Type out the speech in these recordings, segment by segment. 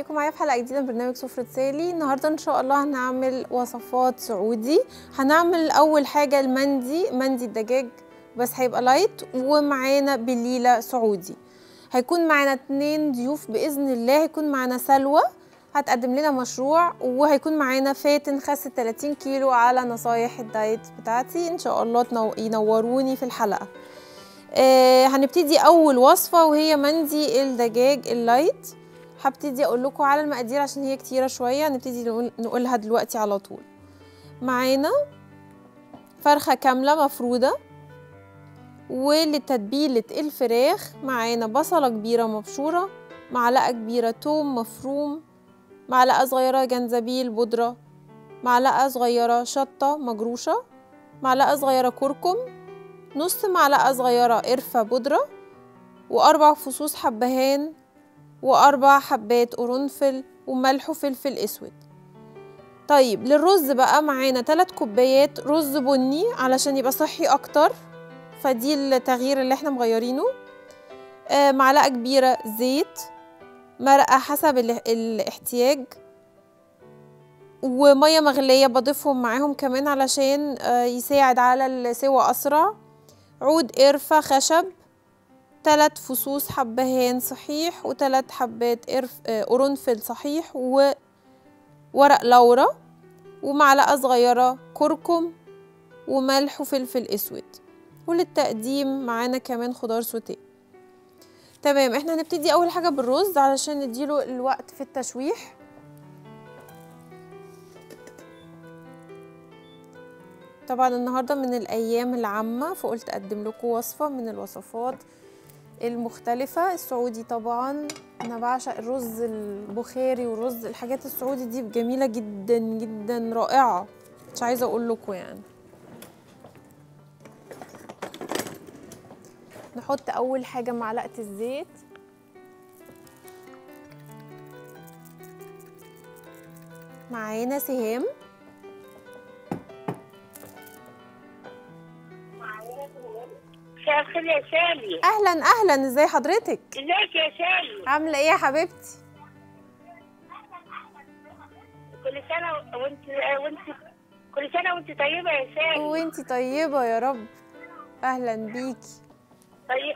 بيكم معايا في حلقه جديده من برنامج سفرة سالي النهارده ان شاء الله هنعمل وصفات سعودي هنعمل اول حاجه المندي مندي الدجاج بس هيبقى لايت ومعانا بليله سعودي هيكون معانا اتنين ضيوف باذن الله هيكون معانا سلوى هتقدم لنا مشروع وهيكون معانا فاتن خس 30 كيلو على نصايح الدايت بتاعتي ان شاء الله تنو... ينوروني في الحلقه آه هنبتدي اول وصفه وهي مندي الدجاج اللايت هبتدي اقول لكم على المقادير عشان هي كتيره شويه هنبتدي نقول نقولها دلوقتي على طول معانا فرخه كامله مفروده ولتتبيله الفراخ معانا بصله كبيره مبشوره معلقه كبيره توم مفروم معلقه صغيره جنزبيل بودره معلقه صغيره شطه مجروشه معلقه صغيره كركم نص معلقه صغيره قرفه بودره واربع فصوص حبهان واربع حبات قرنفل وملح وفلفل اسود طيب للرز بقى معانا 3 كوبايات رز بني علشان يبقى صحي اكتر فدي التغيير اللي احنا مغيرينه آه معلقه كبيره زيت مرقه حسب الاحتياج وميه مغليه بضيفهم معاهم كمان علشان آه يساعد على السوى اسرع عود قرفه خشب تلات فصوص حبهان صحيح وتلات حبات قرف قرنفل صحيح وورق لورا ومعلقة صغيرة كركم وملح وفلفل اسود وللتقديم معانا كمان خضار سوتيه تمام احنا هنبتدي اول حاجة بالرز علشان نديله الوقت في التشويح طبعا النهارده من الايام العامه فقلت اقدم لكم وصفه من الوصفات المختلفة السعودي طبعا أنا بعشق الرز البخاري والرز الحاجات السعودي دي جميلة جدا جدا رائعة مش عايزة أقول لكم يعني نحط أول حاجة معلقة الزيت معانا سهام مساء الخير يا سالي اهلا اهلا ازي حضرتك ازيك يا سالي عامله ايه يا حبيبتي كل سنه وانت وانت كل سنه وانت طيبه يا سالي وانتي طيبه يا رب اهلا بيكي طيب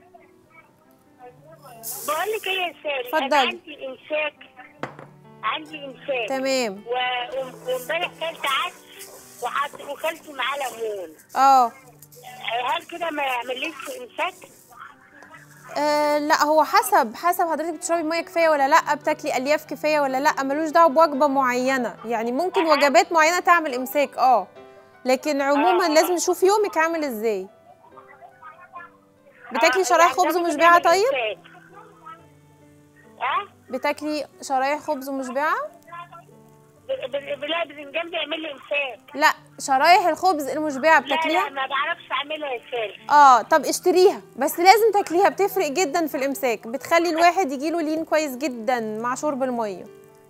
بقول لك ايه يا سالي اتفضلي. انا عندي امساك عندي امساك تمام و- وامبارح كلت عدس وحط وكلت معاه ليمون اه هل كده ما يعمليش امساك؟ آه، لا هو حسب حسب حضرتك بتشربي ميه كفايه ولا لا بتاكلي الياف كفايه ولا لا ملوش دعوه بوجبه معينه يعني ممكن وجبات معينه تعمل امساك اه لكن عموما لازم نشوف يومك عامل ازاي بتاكلي آه، شرايح يعني خبز ده ممكن ومشبعه يعمل طيب إمساك. ها؟ بتاكلي شرايح خبز ومشبعه ب- ب- لا الباذنجان بيعمل لي امساك لا شرايح الخبز المشبعه لا لا بتاكليها ما بعرفش اعملها يا سالي اه طب اشتريها بس لازم تاكليها بتفرق جدا في الامساك بتخلي الواحد يجيله لين كويس جدا مع شرب الميه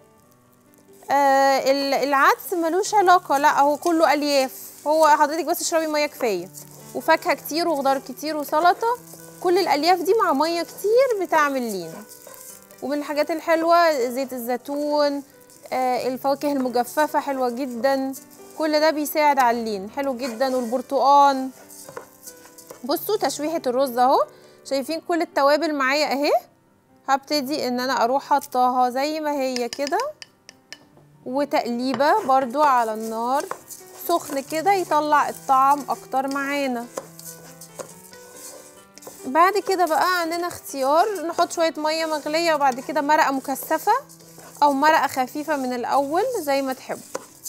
آه ال- العدس ملوش علاقه لا هو كله الياف هو حضرتك بس اشربي ميه كفايه وفاكهه كتير وخضار كتير وسلطه كل الالياف دي مع ميه كتير بتعمل لين ومن الحاجات الحلوه زيت الزيتون آه الفواكه المجففه حلوه جدا كل ده بيساعد على اللين حلو جدا والبرتقان بصوا تشويحة الرز اهو شايفين كل التوابل معايا اهي هبتدي ان انا اروح حطاها زي ما هي كده وتقليبة برضو على النار سخن كده يطلع الطعم اكتر معانا بعد كده بقى عندنا اختيار نحط شوية مية مغلية وبعد كده مرقة مكثفة او مرقة خفيفة من الاول زي ما تحبوا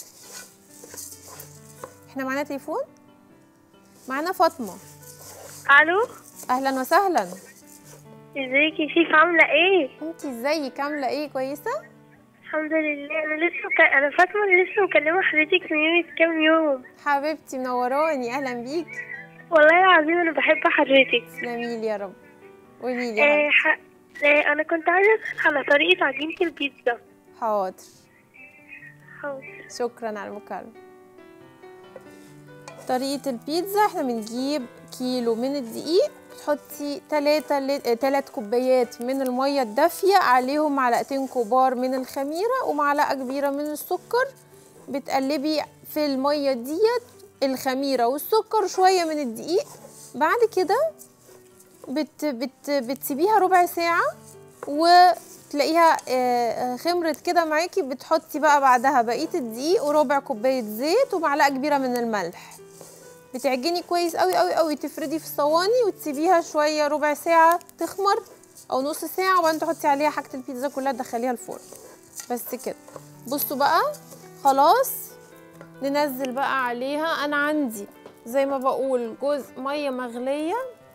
احنا معانا تليفون معانا فاطمة الو اهلا وسهلا ازيك يا شيف عامله ايه انتي ازيك عامله ايه كويسه الحمد لله انا لسه ك... انا فاطمه اللي لسه مكلمه حضرتك من يوم كام يوم حبيبتي منوراني اهلا بيكي والله العظيم انا بحب حضرتك تسلميلي يا رب قولي لي آه ح... آه انا كنت عايزه اسال على طريقه عجينه البيتزا حاضر حاضر شكرا على المكالمه طريقه البيتزا احنا بنجيب كيلو من الدقيق بتحطي 3 3 كوبايات من الميه الدافيه عليهم معلقتين كبار من الخميره ومعلقه كبيره من السكر بتقلبي في الميه ديت الخميره والسكر شويه من الدقيق بعد كده بت بت بتسيبيها ربع ساعه وتلاقيها آه، خمرت كده معاكي بتحطي بقى بعدها بقيه الدقيق وربع كوبايه زيت ومعلقه كبيره من الملح بتعجني كويس قوي قوي قوي تفردي في الصواني وتسيبيها شويه ربع ساعه تخمر او نص ساعه وبعدين تحطي عليها حاجه البيتزا كلها تدخليها الفرن بس كده بصوا بقى خلاص ننزل بقى عليها انا عندي زي ما بقول جزء ميه مغليه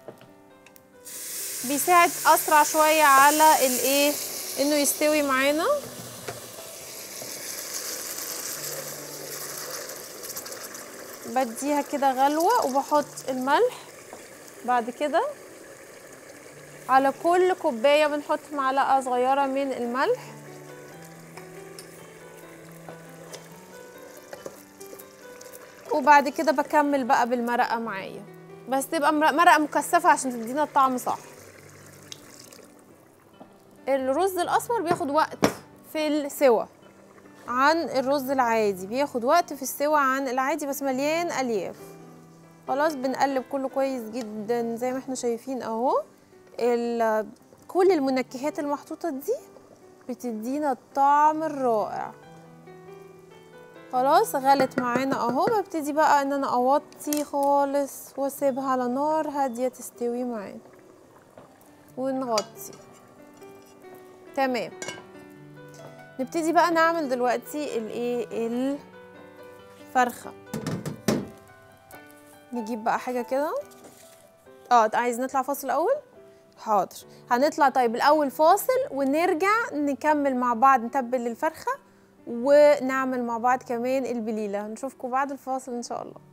بيساعد اسرع شويه على الايه انه يستوي معانا بديها كده غلوه وبحط الملح بعد كده على كل كوبايه بنحط معلقه صغيره من الملح وبعد كده بكمل بقى بالمرقه معايا بس تبقى مر- مرقه مكثفه عشان تدينا الطعم صح الرز الاسمر بياخد وقت في السوا عن الرز العادي بياخد وقت في السوا عن العادي بس مليان الياف خلاص بنقلب كله كويس جدا زي ما احنا شايفين اهو ال- كل المنكهات المحطوطه دي بتدينا الطعم الرائع خلاص غلت معانا اهو ببتدي بقى ان انا اوطي خالص واسيبها على نار هاديه تستوي معانا ونغطي تمام نبتدي بقى نعمل دلوقتي الايه الفرخه نجيب بقى حاجه كده اه عايز نطلع فاصل الاول حاضر هنطلع طيب الاول فاصل ونرجع نكمل مع بعض نتبل الفرخه ونعمل مع بعض كمان البليله نشوفكم بعد الفاصل ان شاء الله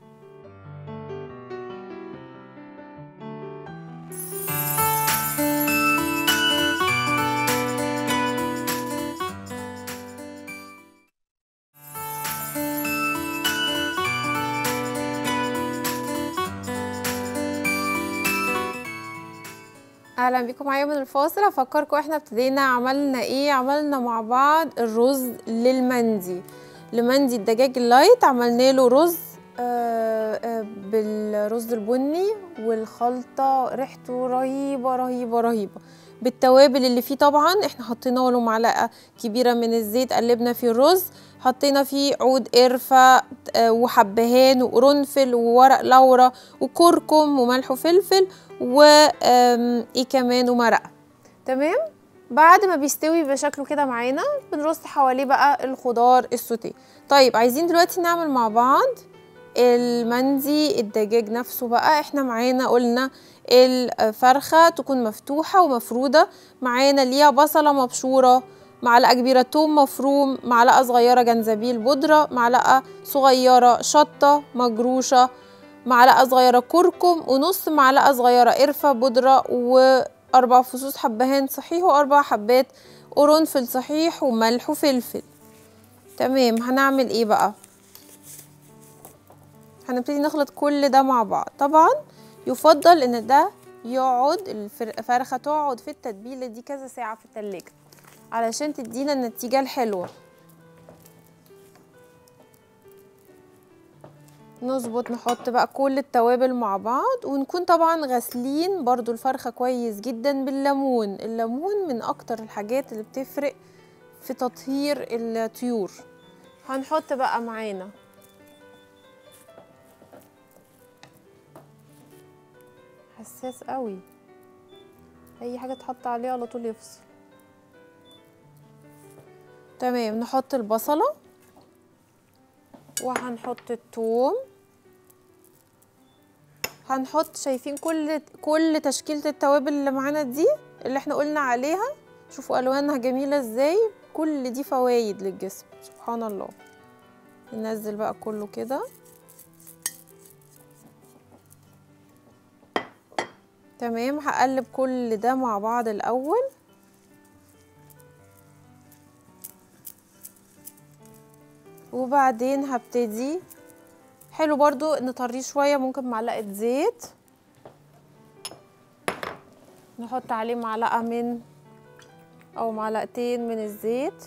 اهلا بيكم معايا من الفاصل افكركم احنا ابتدينا عملنا ايه عملنا مع بعض الرز للمندي لمندي الدجاج اللايت عملنا له رز آه، آه، بالرز البني والخلطه ريحته رهيبه رهيبه رهيبه بالتوابل اللي فيه طبعا احنا حطينا له معلقه كبيره من الزيت قلبنا فيه الرز حطينا فيه عود قرفه آه، وحبهان وقرنفل وورق لورا وكركم وملح وفلفل و آم، ايه كمان ومرقه تمام بعد ما بيستوي بشكله كده معانا بنرص حواليه بقى الخضار السوتيه طيب عايزين دلوقتي نعمل مع بعض المندي الدجاج نفسه بقى احنا معانا قلنا الفرخه تكون مفتوحه ومفروده معانا ليها بصله مبشوره معلقه كبيره توم مفروم معلقه صغيره جنزبيل بودره معلقه صغيره شطه مجروشه معلقه صغيره كركم ونص معلقه صغيره قرفه بودره واربع فصوص حبهان صحيح واربع حبات قرنفل صحيح وملح وفلفل تمام هنعمل ايه بقى هنبتدي نخلط كل ده مع بعض طبعا يفضل ان ده يقعد الفر- الفرخه تقعد في التتبيله دي كذا ساعه في التلاجة علشان تدينا النتيجه الحلوه نظبط نحط بقى كل التوابل مع بعض ونكون طبعا غاسلين برضو الفرخة كويس جدا بالليمون الليمون من اكتر الحاجات اللي بتفرق في تطهير الطيور هنحط بقى معانا حساس قوي اي حاجة تحط عليه على طول يفصل تمام نحط البصلة وهنحط الثوم هنحط شايفين كل كل تشكيلة التوابل اللي معانا دي اللي احنا قلنا عليها شوفوا الوانها جميلة ازاي كل دي فوايد للجسم سبحان الله ننزل بقى كله كده تمام هقلب كل ده مع بعض الاول وبعدين هبتدي حلو برضو نطريه شوية ممكن معلقة زيت نحط عليه معلقة من أو معلقتين من الزيت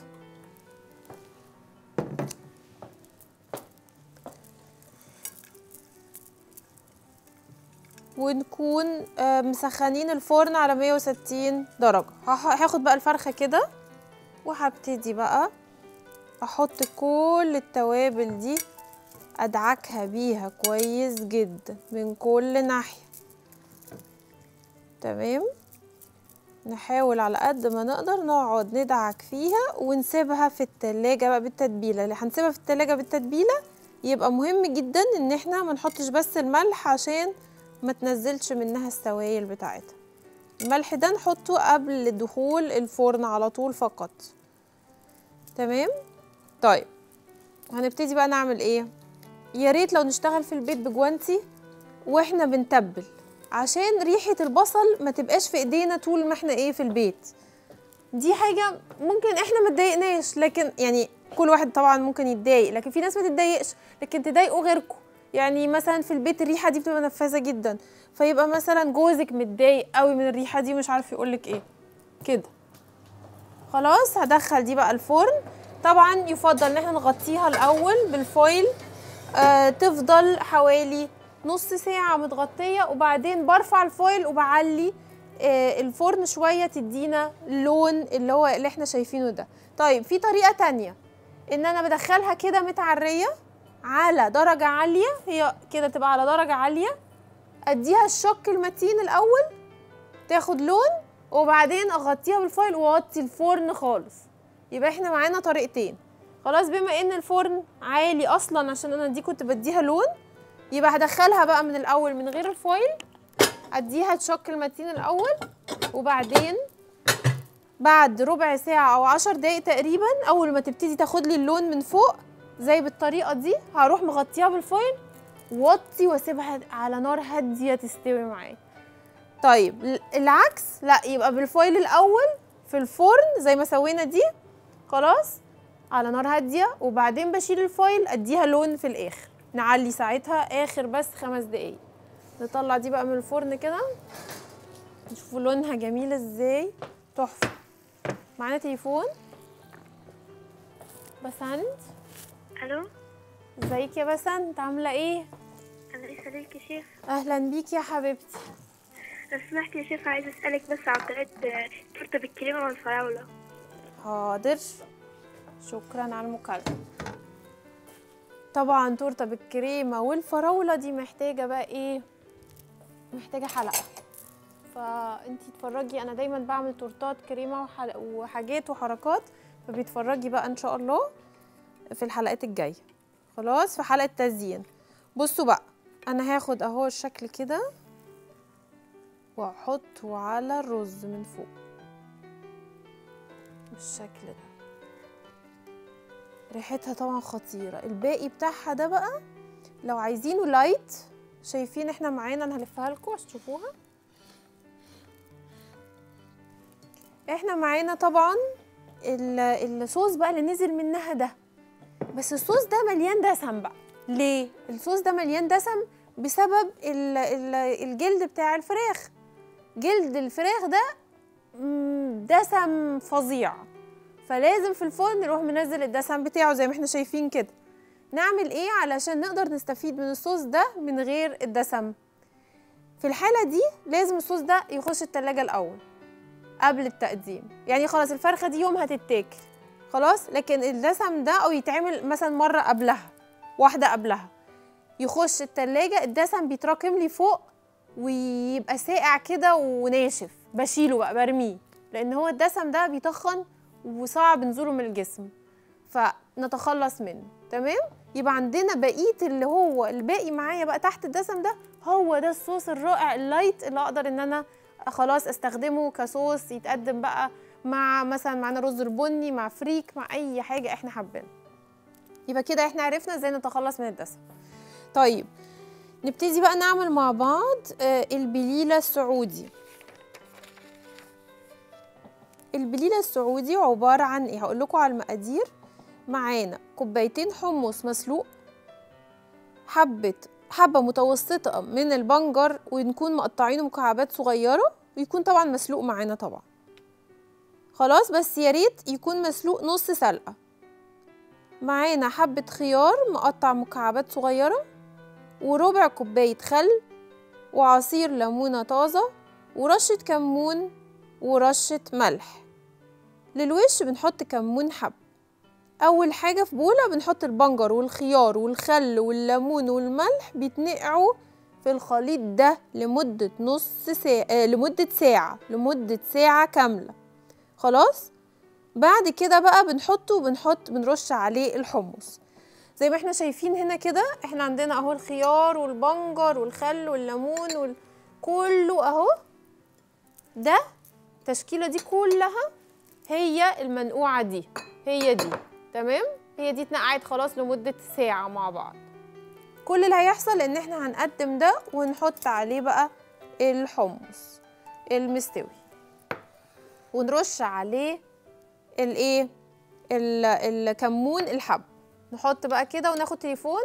ونكون آه، مسخنين الفرن على 160 درجة هح- هاخد بقى الفرخة كده وهبتدي بقى احط كل التوابل دي ادعكها بيها كويس جدا من كل ناحية تمام نحاول على قد ما نقدر نقعد ندعك فيها ونسيبها في التلاجة بقى بالتتبيلة اللي هنسيبها في التلاجة بالتتبيلة يبقى مهم جدا ان احنا ما نحطش بس الملح عشان ما تنزلش منها السوائل بتاعتها الملح ده نحطه قبل دخول الفرن على طول فقط تمام طيب هنبتدي بقى نعمل ايه يا ريت لو نشتغل في البيت بجوانتي واحنا بنتبل عشان ريحة البصل ما تبقاش في ايدينا طول ما احنا ايه في البيت دي حاجة ممكن احنا ما تضايقناش لكن يعني كل واحد طبعا ممكن يتضايق لكن في ناس ما تتضايقش لكن تضايقوا غيركم يعني مثلا في البيت الريحة دي بتبقى نفاذة جدا فيبقى مثلا جوزك متضايق قوي من الريحة دي مش عارف يقولك ايه كده خلاص هدخل دي بقى الفرن طبعا يفضل ان احنا نغطيها الاول بالفويل آه تفضل حوالي نص ساعة متغطية وبعدين برفع الفويل وبعلي آه الفرن شوية تدينا اللون اللي هو اللي احنا شايفينه ده طيب في طريقة تانية ان انا بدخلها كده متعرية على درجة عالية هي كده تبقى على درجة عالية اديها الشك المتين الاول تاخد لون وبعدين اغطيها بالفويل واوطي الفرن خالص يبقى احنا معانا طريقتين خلاص بما ان الفرن عالي اصلا عشان انا دي كنت بديها لون يبقى هدخلها بقى من الاول من غير الفويل اديها تشك المتين الاول وبعدين بعد ربع ساعة او عشر دقايق تقريبا اول ما تبتدي تاخد لي اللون من فوق زي بالطريقة دي هروح مغطيها بالفويل وطي واسيبها على نار هادية تستوي معايا طيب ال- العكس لا يبقى بالفويل الاول في الفرن زي ما سوينا دي خلاص على نار هاديه وبعدين بشيل الفويل اديها لون في الاخر نعلي ساعتها اخر بس خمس دقايق نطلع دي بقى من الفرن كده نشوفوا لونها جميل ازاي تحفه معانا تليفون بسنت الو ازيك يا بسنت عامله ايه انا لسه ليك يا شيخ اهلا بيكي يا حبيبتي لو سمحت يا شيخ عايزه اسالك بس عن طريقه تورته بالكريمه والفراوله حاضر شكرا على المكالمة طبعا تورته بالكريمة والفراولة دي محتاجة بقى ايه محتاجة حلقة فانتي اتفرجي انا دايما بعمل تورتات كريمة وحل- وحاجات وحركات فبيتفرجي بقى ان شاء الله في الحلقات الجاية خلاص في حلقة تزيين بصوا بقى انا هاخد اهو الشكل كده واحطه على الرز من فوق بالشكل ده ريحتها طبعا خطيرة الباقي بتاعها ده بقى لو عايزينه لايت شايفين احنا معانا انا هلفها لكم عشان تشوفوها احنا معانا طبعا ال- الصوص بقى اللي نزل منها ده بس الصوص ده مليان دسم بقى ليه الصوص ده مليان دسم بسبب ال- ال- الجلد بتاع الفراخ جلد الفراخ ده مم، دسم فظيع فلازم في الفرن نروح منزل الدسم بتاعه زي ما احنا شايفين كده نعمل ايه علشان نقدر نستفيد من الصوص ده من غير الدسم في الحالة دي لازم الصوص ده يخش التلاجة الأول قبل التقديم يعني خلاص الفرخة دي يوم هتتاكل خلاص لكن الدسم ده أو يتعمل مثلا مرة قبلها واحدة قبلها يخش التلاجة الدسم بيتراكم لي فوق ويبقى ساقع كده وناشف بشيله بقى برميه لان هو الدسم ده بيتخن وصعب نزوله من الجسم فنتخلص منه تمام يبقى عندنا بقيه اللي هو الباقي معايا بقى تحت الدسم ده هو ده الصوص الرائع اللايت اللي اقدر ان انا خلاص استخدمه كصوص يتقدم بقى مع مثلا معانا رز البني مع فريك مع اي حاجه احنا حابينها يبقى كده احنا عرفنا ازاي نتخلص من الدسم طيب نبتدي بقى نعمل مع بعض آه، البليلة السعودي البليلة السعودي عبارة عن ايه هقول لكم على المقادير معانا كوبايتين حمص مسلوق حبة حبة متوسطة من البنجر ونكون مقطعينه مكعبات صغيرة ويكون طبعا مسلوق معانا طبعا خلاص بس يا ريت يكون مسلوق نص سلقه معانا حبه خيار مقطع مكعبات صغيره وربع كوبايه خل وعصير ليمونه طازه ورشه كمون ورشه ملح للوش بنحط كمون حب اول حاجه في بوله بنحط البنجر والخيار والخل والليمون والملح بيتنقعوا في الخليط ده لمده نص ساعه آه لمده ساعه لمده ساعه كامله خلاص بعد كده بقى بنحطه وبنحط بنرش عليه الحمص زي ما احنا شايفين هنا كده احنا عندنا اهو الخيار والبنجر والخل والليمون وال... كله اهو ده التشكيله دي كلها هي المنقوعه دي هي دي تمام هي دي اتنقعت خلاص لمده ساعه مع بعض كل اللي هيحصل ان احنا هنقدم ده ونحط عليه بقى الحمص المستوي ونرش عليه الايه ال- الكمون الحب نحط بقى كده وناخد تليفون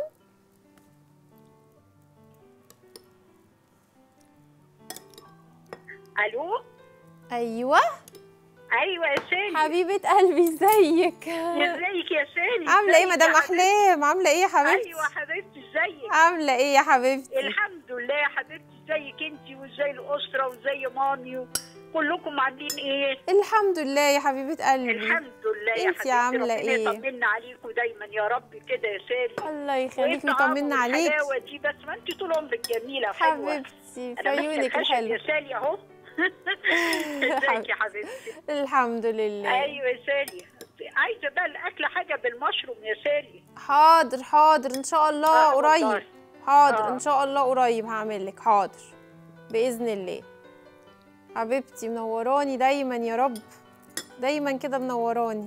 الو ايوه ايوه يا سالي حبيبه قلبي ازيك ازيك يا سالي عامله ايه ازيك مدام يا حبيبتي؟ احلام عامله ايه يا حبيبتي ايوه حبيبتي ازيك عامله ايه يا حبيبتي الحمد لله يا حبيبتي ازيك انت وازاي الاسره وازاي مامي كلكم عاملين ايه الحمد لله يا حبيبه قلبي الحمد لله يا انتي حبيبتي عاملة ربنا ايه؟ يطمنا عليكم دايما يا رب كده يا سالي الله يخليكي وإنت ويطمنا عمو عليك الحلاوه دي بس ما انت طول عمرك جميله وحلوه حبيبتي في انا ماسكه عيونك الخشب الحلوه يا سالي اهو ازيك يا حبيبتي الحمد لله ايوه يا سالي عايزه بقى الاكل حاجه بالمشروم يا سالي حاضر حاضر ان شاء الله آه، قريب والله. حاضر آه. ان شاء الله قريب هعمل لك حاضر باذن الله حبيبتي منوراني دايما يا رب دايما كده منوراني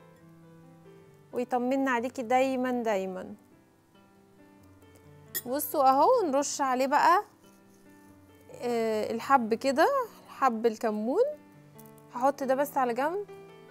ويطمنا عليكي دايما دايما بصوا اهو نرش عليه بقى آه، الحب كده حب الكمون هحط ده بس على جنب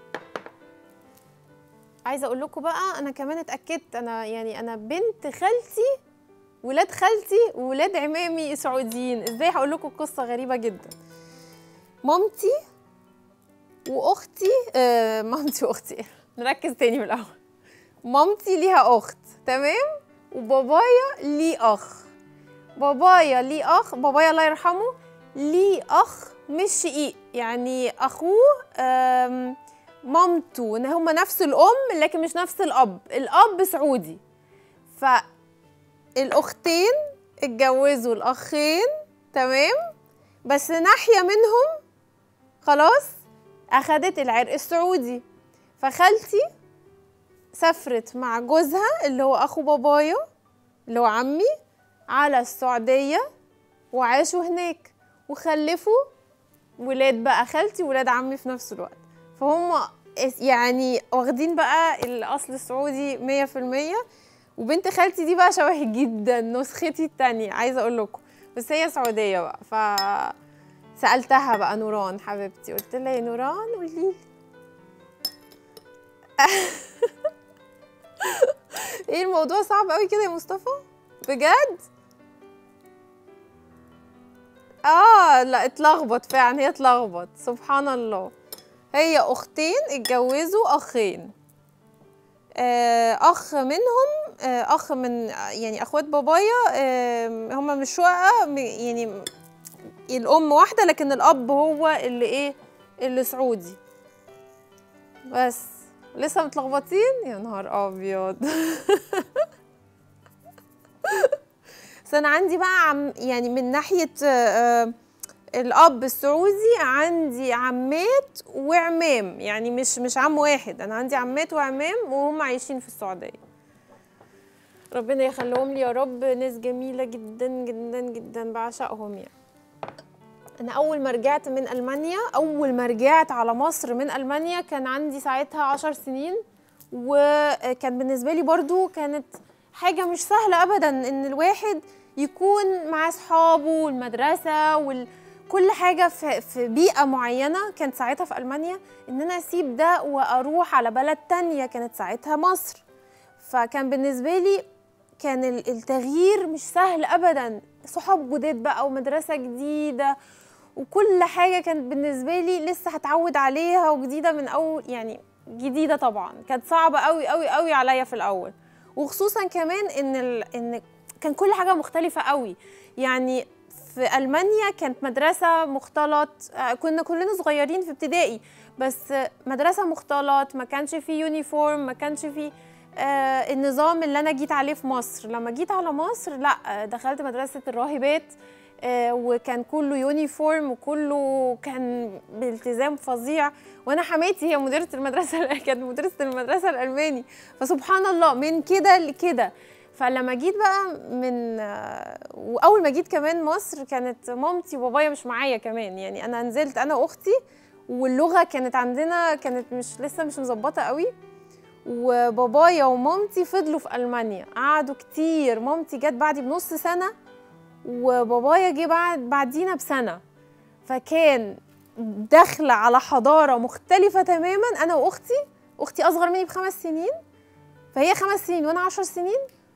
عايزه اقول لكم بقى انا كمان اتاكدت انا يعني انا بنت خالتي ولاد خالتي وولاد عمامي سعوديين ازاي هقول لكم قصه غريبه جدا مامتي واختي آه مامتي واختي نركز تاني من الاول مامتي ليها اخت تمام وبابايا ليه اخ بابايا ليه اخ بابايا الله يرحمه ليه اخ مش شقيق يعني اخوه آم، مامته ان هما نفس الام لكن مش نفس الاب الاب سعودي فالاختين اتجوزوا الاخين تمام بس ناحيه منهم خلاص اخدت العرق السعودي فخالتي سافرت مع جوزها اللي هو اخو بابايا اللي هو عمي على السعوديه وعاشوا هناك وخلفوا ولاد بقى خالتي ولاد عمي في نفس الوقت فهم اس- يعني واخدين بقى الاصل السعودي مية في المية وبنت خالتي دي بقى شبهي جدا نسختي التانية عايزه اقول لكم بس هي سعوديه بقى ف سالتها بقى نوران حبيبتي قلت لها يا نوران قولي لي ايه الموضوع صعب قوي كده يا مصطفى بجد اه لا اتلخبط فعلا هي اتلخبط سبحان الله هي اختين اتجوزوا اخين آه، اخ منهم آه، اخ من يعني اخوات بابايا آه، هم مش شقق م- يعني الام واحده لكن الاب هو اللي ايه اللي سعودي بس لسه متلخبطين يا نهار ابيض بس انا عندي بقى عم يعني من ناحيه آه، آه، الاب السعودي عندي عمات وعمام يعني مش مش عم واحد انا عندي عمات وعمام وهم عايشين في السعوديه ربنا يخليهم لي يا رب ناس جميله جدا جدا جدا بعشقهم يعني انا اول ما رجعت من المانيا اول ما رجعت على مصر من المانيا كان عندي ساعتها عشر سنين وكان بالنسبه لي برضو كانت حاجه مش سهله ابدا ان الواحد يكون مع اصحابه والمدرسه وال كل حاجه في في بيئه معينه كانت ساعتها في المانيا ان انا اسيب ده واروح على بلد تانية كانت ساعتها مصر فكان بالنسبه لي كان ال- التغيير مش سهل ابدا صحاب جداد بقى ومدرسه جديده وكل حاجه كانت بالنسبه لي لسه هتعود عليها وجديده من اول يعني جديده طبعا كانت صعبه قوي قوي قوي عليا في الاول وخصوصا كمان ان ال... ان كان كل حاجه مختلفه قوي يعني في المانيا كانت مدرسه مختلط آه، كنا كلنا صغيرين في ابتدائي بس آه، مدرسه مختلط ما كانش فيه يونيفورم ما كانش فيه آه النظام اللي انا جيت عليه في مصر لما جيت على مصر لا آه، دخلت مدرسه الراهبات آه، وكان كله يونيفورم وكله كان بالتزام فظيع وانا حماتي هي مديره المدرسه كانت مديره المدرسه الالماني فسبحان الله من كده لكده فلما جيت بقى من آه، واول ما جيت كمان مصر كانت مامتي وبابايا مش معايا كمان يعني انا نزلت انا واختي واللغه كانت عندنا كانت مش لسه مش مظبطه قوي وبابايا ومامتي فضلوا في المانيا قعدوا كتير مامتي جت بعدي بنص سنه وبابايا جه بعد بعدينا بسنه فكان داخله على حضاره مختلفه تماما انا واختي اختي اصغر مني بخمس سنين فهي خمس سنين وانا عشر سنين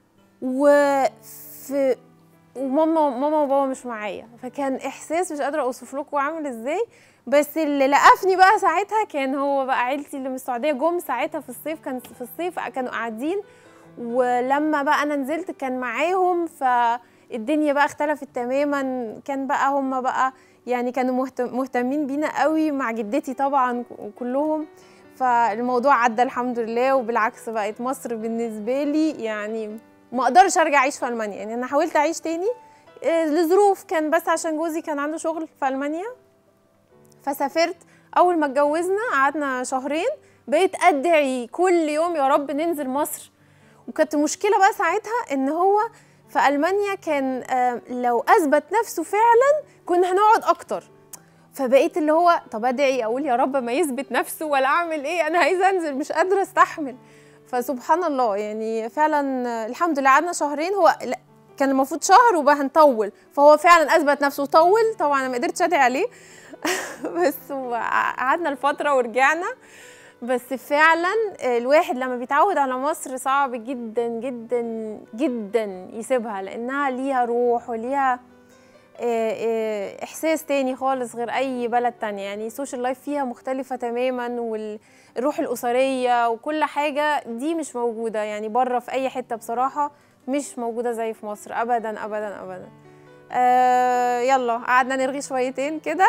وفي وماما ماما وبابا مش معايا فكان احساس مش قادره اوصف لكم عامل ازاي بس اللي لقفني بقى ساعتها كان هو بقى عيلتي اللي من السعوديه جم ساعتها في الصيف كان في الصيف كانوا قاعدين ولما بقى انا نزلت كان معاهم فالدنيا بقى اختلفت تماما كان بقى هم بقى يعني كانوا مهتم- مهتمين بينا قوي مع جدتي طبعا كلهم فالموضوع عدى الحمد لله وبالعكس بقت مصر بالنسبه لي يعني ما اقدرش ارجع اعيش في المانيا يعني انا حاولت اعيش تاني آه، لظروف كان بس عشان جوزي كان عنده شغل في المانيا فسافرت اول ما اتجوزنا قعدنا شهرين بقيت ادعي كل يوم يا رب ننزل مصر وكانت مشكله بقى ساعتها ان هو في المانيا كان آه، لو اثبت نفسه فعلا كنا هنقعد اكتر فبقيت اللي هو طب ادعي اقول يا رب ما يثبت نفسه ولا اعمل ايه انا عايزه انزل مش قادره استحمل فسبحان الله يعني فعلا آه، الحمد لله قعدنا شهرين هو لا، كان المفروض شهر وبقى هنطول فهو فعلا اثبت نفسه طول طبعا انا ما قدرتش ادعي عليه بس قعدنا الفتره ورجعنا بس فعلا الواحد لما بيتعود على مصر صعب جدا جدا جدا يسيبها لانها ليها روح وليها آه، آه، احساس تاني خالص غير اي بلد تانية يعني السوشيال لايف فيها مختلفة تماما والروح الاسرية وكل حاجة دي مش موجودة يعني بره في اي حتة بصراحة مش موجودة زي في مصر ابدا ابدا ابدا آه يلا قعدنا نرغي شويتين كده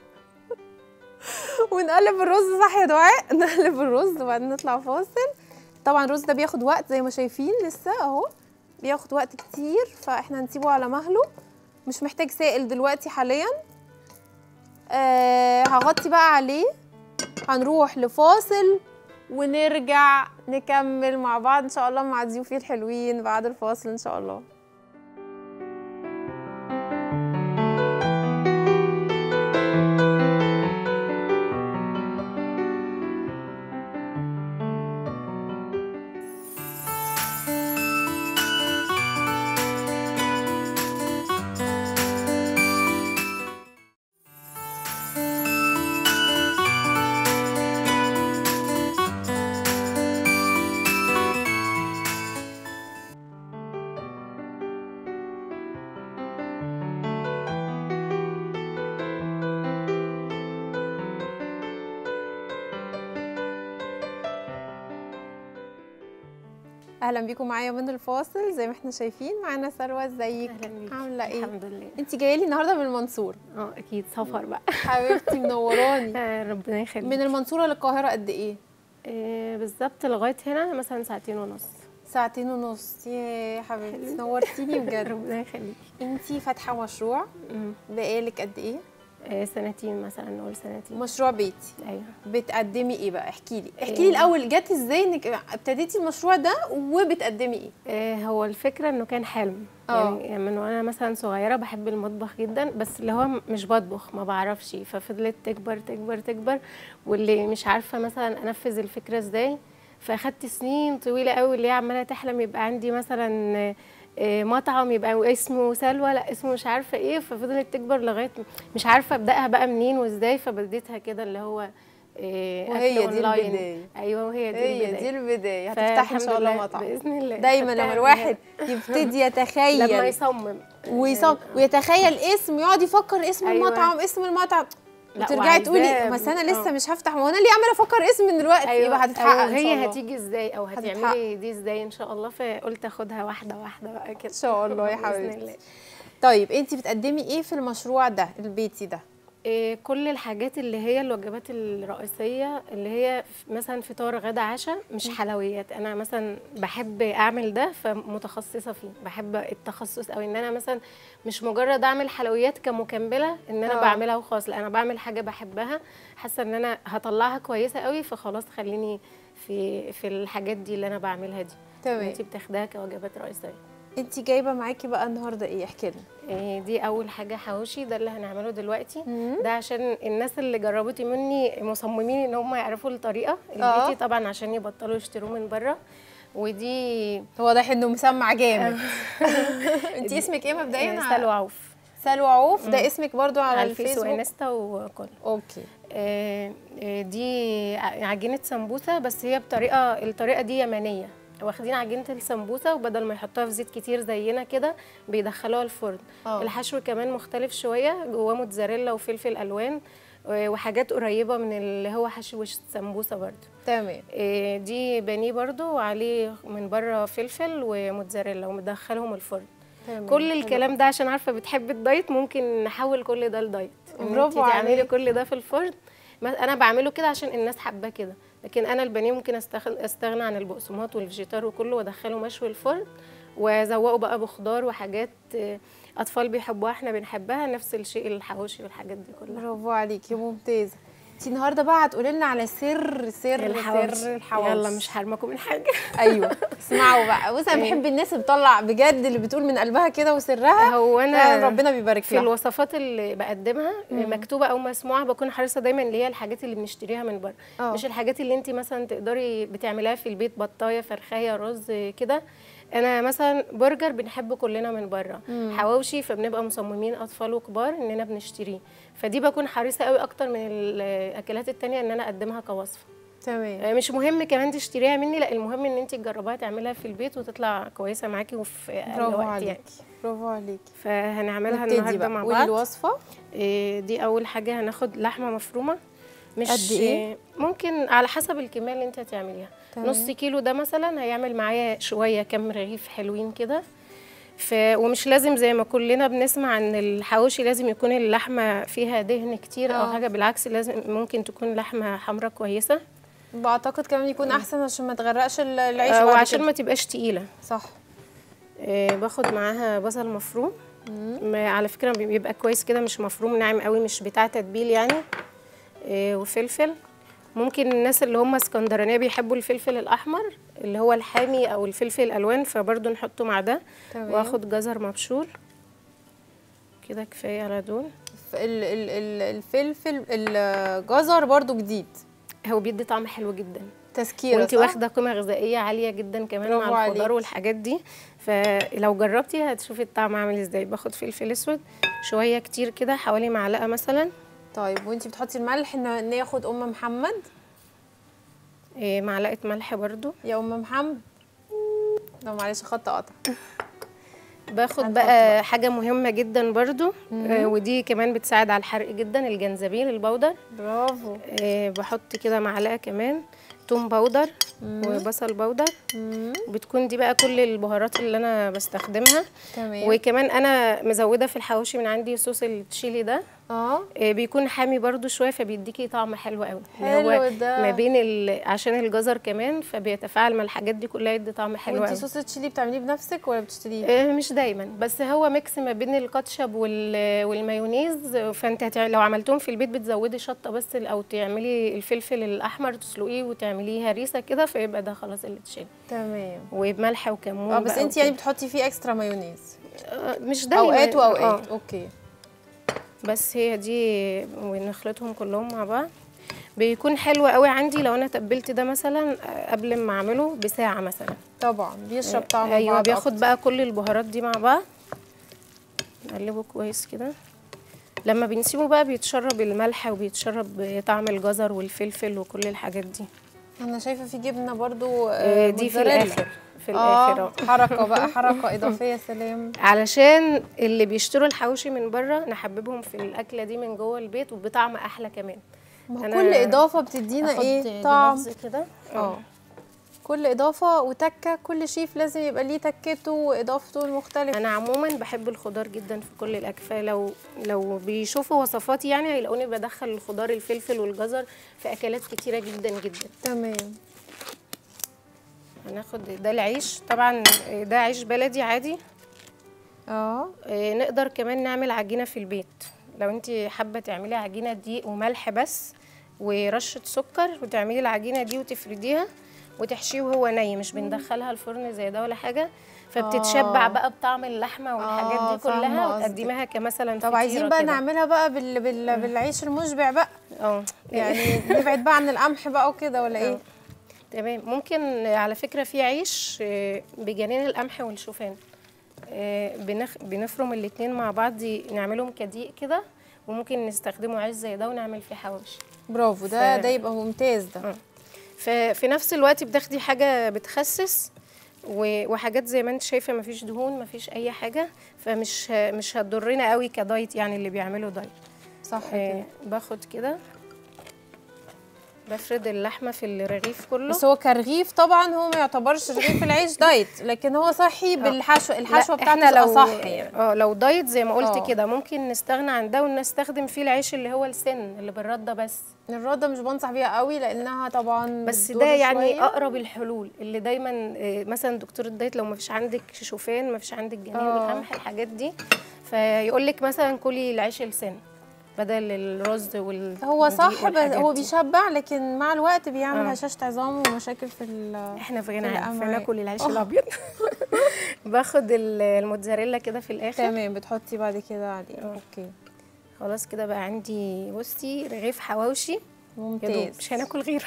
ونقلب الرز صح يا دعاء نقلب الرز وبعدين نطلع فاصل طبعا الرز ده بياخد وقت زي ما شايفين لسه اهو بياخد وقت كتير فاحنا هنسيبه على مهله مش محتاج سائل دلوقتي حاليا آه هغطي بقى عليه هنروح لفاصل ونرجع نكمل مع بعض ان شاء الله مع ضيوفي الحلوين بعد الفاصل ان شاء الله اهلا بيكم معايا من الفاصل زي ما احنا شايفين معانا سلوى ازيك اهلا بيكي عامله ايه الحمد لله انت جايه لي النهارده من المنصور اه اكيد سفر بقى حبيبتي منوراني آه، ربنا يخليك من المنصوره للقاهره قد ايه آه، بالظبط لغايه هنا مثلا ساعتين ونص ساعتين ونص يا حبيبتي نورتيني بجد ربنا يخليك انتي فاتحه مشروع مم. بقالك قد ايه آه، سنتين مثلا نقول سنتين مشروع بيتي ايوه بتقدمي ايه بقى احكي لي احكي لي إيه. الاول جت ازاي انك ابتديتي المشروع ده وبتقدمي ايه آه، هو الفكره انه كان حلم اه. يعني من وانا مثلا صغيره بحب المطبخ جدا بس اللي هو مش بطبخ ما بعرفش ففضلت تكبر تكبر تكبر واللي مش عارفه مثلا انفذ الفكره ازاي فاخدت سنين طويله قوي اللي هي عماله تحلم يبقى عندي مثلا آه، آه، مطعم يبقى اسمه سلوى لا اسمه مش عارفه ايه ففضلت تكبر لغايه مش عارفه ابداها بقى منين وازاي فبديتها كده اللي هو إيه، وهي أكل دي أونلاين. البداية. ايوه وهي دي هي البدايه دي البدايه هتفتحي ان فالحمد شاء الله لله مطعم باذن الله دايما فتحت لما الواحد بجد. يبتدي لما يتخيل يصمم ويصاب ويتخيل اسم يقعد يفكر اسم أيوة. المطعم اسم المطعم لا، وترجعي تقولي وعايزاه بس انا ب- لسه آه. مش هفتح ما هو انا ليه عماله افكر اسم من دلوقتي يبقى هتتحقق أو ان شاء هي الله هتيجي ازاي او هتتحقق. هتعملي دي ازاي ان شاء الله فقلت اخدها واحده واحده بقى كده ان شاء الله يا بإذن حبيبتي الله. طيب انت بتقدمي ايه في المشروع ده البيتي ده إيه، كل الحاجات اللي هي الوجبات الرئيسية اللي هي ف- مثلا فطار غدا عشاء مش حلويات انا مثلا بحب اعمل ده فمتخصصة فيه بحب التخصص او ان انا مثلا مش مجرد اعمل حلويات كمكملة ان انا آه. بعملها وخلاص لا انا بعمل حاجة بحبها حاسة ان انا هطلعها كويسة قوي فخلاص خليني في في الحاجات دي اللي انا بعملها دي تمام انت بتاخدها كوجبات رئيسية انت جايبه معاكي بقى النهارده ايه احكي لنا إيه، دي اول حاجه حواوشي ده اللي هنعمله دلوقتي مم. ده عشان الناس اللي جربتي مني مصممين ان هم يعرفوا الطريقه آه. البيتي طبعا عشان يبطلوا يشتروه من بره ودي واضح انه مسمع جامد انت اسمك ايه مبدئيا إيه، سلوى عوف سلوى عوف ده اسمك برضو على, على الفيس الفيسبوك وانستا وكل اوكي آه، آه، دي ع- عجينه سمبوسه بس هي بطريقه الطريقه دي يمنيه واخدين عجينه السمبوسه وبدل ما يحطوها في زيت كتير زينا كده بيدخلوها الفرن آه. الحشو كمان مختلف شويه جواه موتزاريلا وفلفل الوان آه، وحاجات قريبه من اللي هو حشو السمبوسه برضو تمام آه، دي بانيه برضو وعليه من بره فلفل وموتزاريلا ومدخلهم الفرن تمام كل الكلام ده عشان عارفه بتحبي الدايت ممكن نحول كل ده لدايت ان برافو انت تعملي عليك. كل ده في الفرن ما- انا بعمله كده عشان الناس حابه كده لكن انا البانيه ممكن أستخ- استغنى عن البقسماط والفيجيتار وكله وادخله مشوي الفرن وازوقه بقى بخضار وحاجات آه، اطفال بيحبوها احنا بنحبها نفس الشيء الحواوشي والحاجات دي كلها برافو عليكي ممتازه انت النهارده بقى هتقولي لنا على سر سر سر الحواوشي يلا مش حرمكم من حاجه ايوه اسمعوا بقى بص انا إيه. بحب الناس اللي بتطلع بجد اللي بتقول من قلبها كده وسرها هو فعلا انا ربنا بيبارك في لها الوصفات اللي بقدمها مكتوبه او مسموعه بكون حريصه دايما اللي هي الحاجات اللي بنشتريها من بره آه. مش الحاجات اللي انت مثلا تقدري بتعمليها في البيت بطايه فرخايه رز كده انا مثلا برجر بنحبه كلنا من بره حواوشي فبنبقى مصممين اطفال وكبار اننا بنشتريه فدي بكون حريصه قوي اكتر من الاكلات التانية ان انا اقدمها كوصفه تمام آه، مش مهم كمان تشتريها مني لا المهم ان انت تجربيها تعمليها في البيت وتطلع كويسه معاكي وفي اقل برافو وقت يعني عليكي برافو عليكي فهنعملها نبتدي النهارده بقى مع قولي بعض الوصفه إيه، دي اول حاجه هناخد لحمه مفرومه مش قد إيه؟ ممكن على حسب الكميه اللي انت هتعمليها تمام. نص كيلو ده مثلا هيعمل معايا شويه كام رغيف حلوين كده ف... ومش لازم زي ما كلنا بنسمع ان الحواوشي لازم يكون اللحمه فيها دهن كتير او آه. حاجه بالعكس لازم ممكن تكون لحمه حمراء كويسه بعتقد كمان يكون احسن عشان ما تغرقش ال- العيش آه، بعد وعشان كده. ما تبقاش تقيله صح آه، باخد معاها بصل مفروم ما- على فكره بيبقى كويس كده مش مفروم ناعم قوي مش بتاع تتبيل يعني آه، وفلفل ممكن الناس اللي هم اسكندرانيه بيحبوا الفلفل الاحمر اللي هو الحامي او الفلفل الالوان فبرضه نحطه مع ده تمام. واخد جزر مبشور كده كفايه على دول ف- ال- ال- ال- الفلفل الجزر برضو جديد هو بيدي طعم حلو جدا تسكيره وانت صح؟ واخده قيمه غذائيه عاليه جدا كمان برافو مع الخضار عليكي. والحاجات دي فلو جربتي هتشوفي الطعم عامل ازاي باخد فلفل اسود شويه كتير كده حوالي معلقه مثلا طيب وانت بتحطي الملح ن- ناخد ام محمد إيه، معلقه ملح برضو يا ام محمد لو معلش خط قطع باخد هنحط بقى حاجه مهمه جدا برضو آه ودي كمان بتساعد على الحرق جدا الجنزبيل البودر برافو آه بحط كده معلقه كمان توم بودر وبصل بودر مم. بتكون دي بقى كل البهارات اللي انا بستخدمها تمام وكمان انا مزوده في الحواوشي من عندي صوص التشيلي ده اه آه، بيكون حامي برضو شويه فبيديكي طعم حلو قوي اللي حلو هو ده. ما بين ال... عشان الجزر كمان فبيتفاعل مع الحاجات دي كلها يدي طعم حلو وانت قوي صوص التشيلي بتعمليه بنفسك ولا بتشتريه آه، مش دايما بس هو ميكس ما بين الكاتشب وال... والمايونيز فانت هتع... لو عملتهم في البيت بتزودي شطه بس او تعملي الفلفل الاحمر تسلقيه وتعمليه هريسه كده فيبقى ده خلاص اللي تشيل تمام وبملح وكمون اه بس بقى انت يعني بتحطي فيه اكسترا مايونيز آه، مش دايما اوقات واوقات آه. اوكي بس هي دي ونخلطهم كلهم مع بعض بيكون حلو قوي عندي لو انا تبلت ده مثلا قبل ما اعمله بساعه مثلا طبعا بيشرب طعم ايوه بعض بياخد أكتر. بقى كل البهارات دي مع بعض نقلبه كويس كده لما بنسيبه بقى بيتشرب الملح وبيتشرب طعم الجزر والفلفل وكل الحاجات دي انا شايفه في جبنه برضو آه، آه، دي في موتزاريلا. الاخر في الاخر اه اه حركه بقى حركه اضافيه سلام علشان اللي بيشتروا الحواوشي من بره نحببهم في الاكله دي من جوه البيت وبطعم احلى كمان ما أنا كل اضافه بتدينا أخد ايه دي طعم لحظة كده اه كل اضافه وتكه كل شيف لازم يبقى ليه تكته واضافته المختلفه انا عموما بحب الخضار جدا في كل الاكل فلو لو بيشوفوا وصفاتي يعني هيلاقوني بدخل الخضار الفلفل والجزر في اكلات كتيره جدا جدا تمام هناخد ده العيش طبعا ده عيش بلدي عادي اه آه، نقدر كمان نعمل عجينه في البيت لو انت حابه تعملي عجينه دقيق وملح بس ورشه سكر وتعملي العجينه دي وتفرديها وتحشيه وهو ني مش بندخلها الفرن زي ده ولا حاجه فبتتشبع آه. بقى بطعم اللحمه والحاجات آه، دي كلها فاهمة قصدك. وتقدميها كمثلا طب عايزين بقى كده. نعملها بقى بال... بال... بالعيش المشبع بقى اه يعني نبعد بقى عن القمح بقى وكده ولا ايه آه. تمام ممكن على فكرة في عيش آه، بجنين القمح والشوفان آه، بنخ... بنفرم الاتنين مع بعض ي- نعملهم كدقيق كده وممكن نستخدمه عيش زي ده ونعمل فيه حواوشي برافو ده ف- ده يبقى ممتاز ده آه. ففي نفس الوقت بتاخدي حاجة بتخسس و- وحاجات زي ما انت شايفة مفيش دهون مفيش أي حاجة فمش ه- مش هتضرنا قوي كدايت يعني اللي بيعملوا دايت صح آه، كده باخد كده بفرد اللحمة في الرغيف كله بس هو كرغيف طبعا هو ما يعتبرش رغيف العيش دايت لكن هو صحي بالحشو الحشوه لا، بتاعته احنا تبقى لو صح يعني اه لو دايت زي ما قلت اه. كده ممكن نستغنى عن ده ونستخدم فيه العيش اللي هو السن اللي بالرده بس الرده مش بنصح بيها قوي لانها طبعا بس بتضر ده يعني شوية. اقرب الحلول اللي دايما آه، مثلا دكتور الدايت لو ما فيش عندك شوفان ما فيش عندك جنين اه. والقمح الحاجات دي فيقول لك مثلا كلي العيش السن بدل الرز وال هو والدقيق صح بس والحاجات هو دي. بيشبع لكن مع الوقت بيعمل اه. هشاشه عظام ومشاكل في ال احنا في غنى في عنه الأمعاء. فناكل العيش اه. الابيض باخد ال- الموتزاريلا كده في الاخر تمام بتحطي بعد كده عليه اه. اوكي خلاص كده بقى عندي بصي رغيف حواوشي يا دوب ممتاز مش هناكل غيره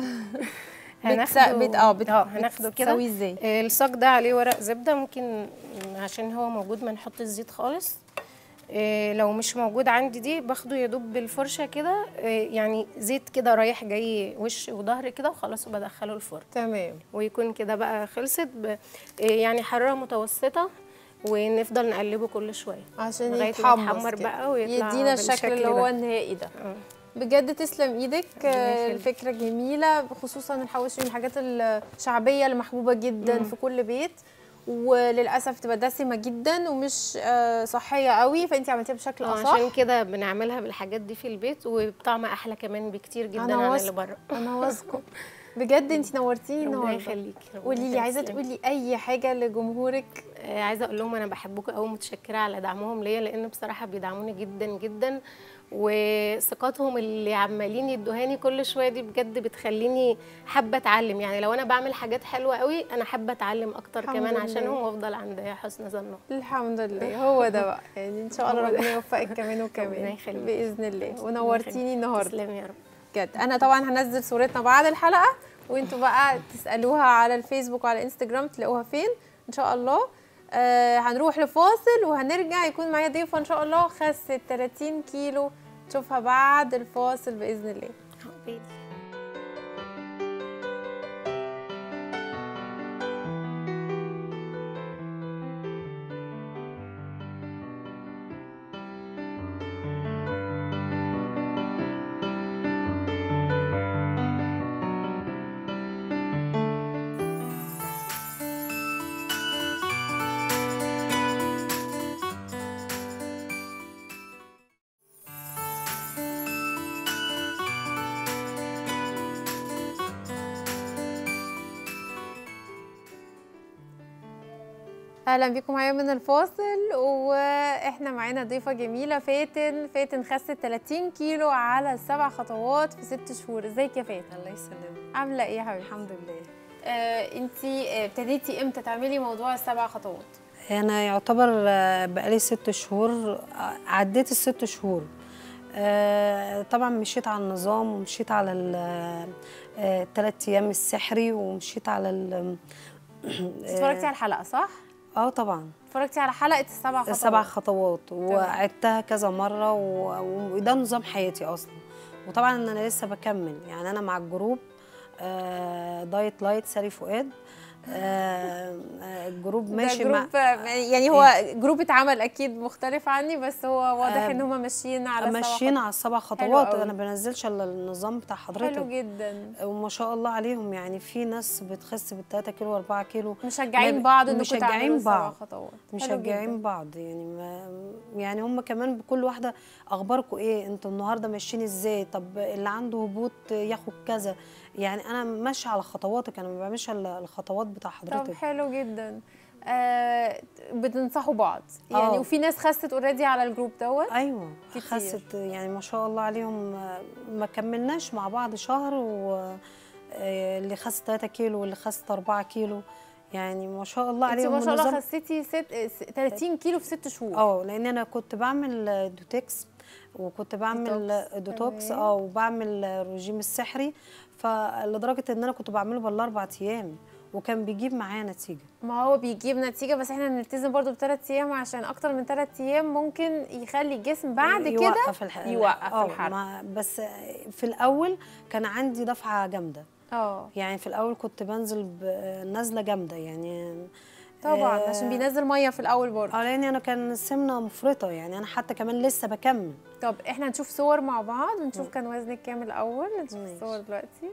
بتس... بت... اه بت... اه هناخده كده بتسويه ازاي آه، الصاج ده عليه ورق زبده ممكن عشان هو موجود ما نحط الزيت خالص آه، لو مش موجود عندي دي باخده يا دوب بالفرشه كده آه، يعني زيت كده رايح جاي وش وظهر كده وخلاص وبدخله الفرن تمام ويكون كده بقى خلصت ب... آه، يعني حراره متوسطه ونفضل نقلبه كل شويه عشان لغاية ما يتحمص يتحمر كده. بقى ويطلع يدينا الشكل بالشكل اللي هو ده. النهائي ده اه بجد تسلم ايدك ربنا آه، يخليك. الفكره جميله خصوصا الحواوشي من الحاجات الشعبيه اللي محبوبه جدا في كل بيت وللاسف تبقى دسمه جدا ومش آه، صحيه قوي فانت عملتيها بشكل آه، اصح عشان كده بنعملها بالحاجات دي في البيت وبطعم احلى كمان بكتير جدا أنا عن اللي واثقة. بره انا واثقه بجد انت نورتيني ربنا النهارده يخليكي ربنا قولي لي عايزه يخليكي. تقولي اي حاجه لجمهورك آه، عايزه اقول لهم انا بحبكم قوي متشكره على دعمهم ليا لان بصراحه بيدعموني جدا جدا وثقتهم اللي عمالين يدوهاني كل شويه دي بجد بتخليني حابه اتعلم يعني لو انا بعمل حاجات حلوه قوي انا حابه اتعلم اكتر الحمد كمان لله. عشانهم وافضل عند حسن ظنهم الحمد لله هو ده بقى يعني ان شاء الله هو ده. ربنا يوفقك كمان ربنا وكمان يخليك. باذن الله ربنا ونورتيني يخليك. النهارده تسلمي يا رب بجد انا طبعا هنزل صورتنا بعد الحلقه وانتوا بقى تسالوها على الفيسبوك وعلى الانستجرام تلاقوها فين ان شاء الله آه هنروح لفاصل وهنرجع يكون معايا ضيفه ان شاء الله خست 30 كيلو نشوفها بعد الفاصل باذن الله حبيبي. اهلا بيكم معايا من الفاصل واحنا معانا ضيفه جميله فاتن فاتن خست 30 كيلو على سبع خطوات في ست شهور ازيك يا فاتن الله يسلمك عامله ايه يا حبيبتي الحمد لله آه انتي آه، ابتديتي امتى تعملي موضوع السبع خطوات انا يعتبر آه، بقالي ست شهور آه، عديت الست شهور آه، طبعا مشيت على النظام ومشيت على الثلاث ايام السحري ومشيت على ال اتفرجتي على الحلقه صح اه طبعا اتفرجتي على حلقه السبع خطوات السبع خطوات وعدتها كذا مره و- وده نظام حياتي اصلا وطبعا انا لسه بكمل يعني انا مع الجروب آه دايت لايت ساري فؤاد آه آه، الجروب ده ماشي مع جروب يعني هو جروب اتعمل اكيد مختلف عني بس هو واضح آه، ان هم ماشيين على السبع ماشيين خطوات. على السبع خطوات أوي. انا بنزلش الا النظام بتاع حضرتك حلو جدا وما شاء الله عليهم يعني في ناس بتخس بال 3 كيلو و4 كيلو مشجعين ما- بعض انكم مشجعين تعملوا السبع بعض. خطوات حلو مشجعين جداً. بعض يعني ما يعني هم كمان بكل واحده اخباركم ايه انتوا النهارده ماشيين ازاي طب اللي عنده هبوط ياخد كذا يعني انا ماشيه على خطواتك انا ما بعملش الا الخطوات بتاع طب حضرتك حلو جدا آه بتنصحوا بعض يعني آه. وفي ناس خست اوريدي على الجروب دوت ايوه كتير. خست يعني ما شاء الله عليهم آه، ما كملناش مع بعض شهر و آه، اللي خس 3 كيلو واللي خس 4 كيلو يعني ما شاء الله انت عليهم ما شاء الله والنظام- خسيتي ست... س- 30 كيلو في ست شهور اه لان انا كنت بعمل دوتكس وكنت بعمل ديتوكس، دوتوكس تمام. اه وبعمل الرجيم السحري فلدرجه ان انا كنت بعمله بالاربع ايام وكان بيجيب معايا نتيجه ما هو بيجيب نتيجة بس احنا بنلتزم برضو بثلاث ايام عشان اكتر من ثلاث ايام ممكن يخلي الجسم بعد كده يوقف الح... يوقف آه، الحرق. ما- بس في الاول كان عندي دفعه جامده اه يعني في الاول كنت بنزل بنزله جامده يعني طبعا آه، عشان بينزل ميه في الاول برضو اه لان انا كان السمنه مفرطه يعني انا حتى كمان لسه بكمل طب احنا نشوف صور مع بعض نشوف كان وزنك كام الاول نشوف ماشي. الصور دلوقتي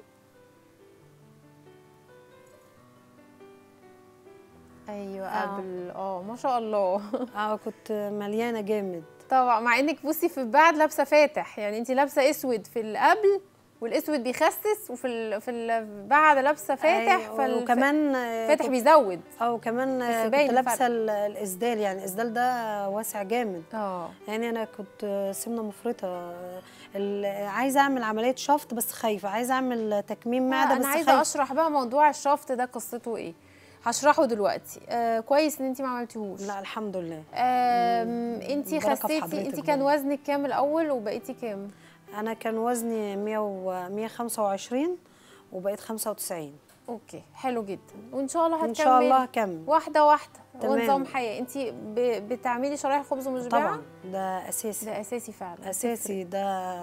ايوه آه. قبل اه ما شاء الله اه كنت مليانه جامد طبعا مع انك بصي في بعد لابسه فاتح يعني انت لابسه اسود في القبل والاسود بيخسس وفي ال... في ال... بعد لابسه فاتح أيوة، فال... وكمان آه، فاتح كنت- بيزود اه وكمان بس آه، باين كنت الفرق. لابسه ال- الاسدال يعني الاسدال ده واسع جامد اه يعني انا كنت آه، سمنه مفرطه ال- عايزه اعمل عمليه شفط بس خايفه عايزه اعمل تكميم معده بس انا عايزه خايفه اشرح بقى موضوع الشفط ده قصته ايه هشرحه دلوقتي آه كويس ان انت ما عملتيهوش لا الحمد لله انت بركة في خسيتي حضرتك انت كان برضه. وزنك كام الاول وبقيتي كام انا كان وزني 100 و 125 وبقيت 95 اوكي حلو جدا وان شاء الله هتكملي ان شاء الله هكمل واحده واحده تمام. ونظام حياه انت ب... بتعملي شرايح خبز ومشبعه طبعا ده اساسي ده اساسي فعلا اساسي ده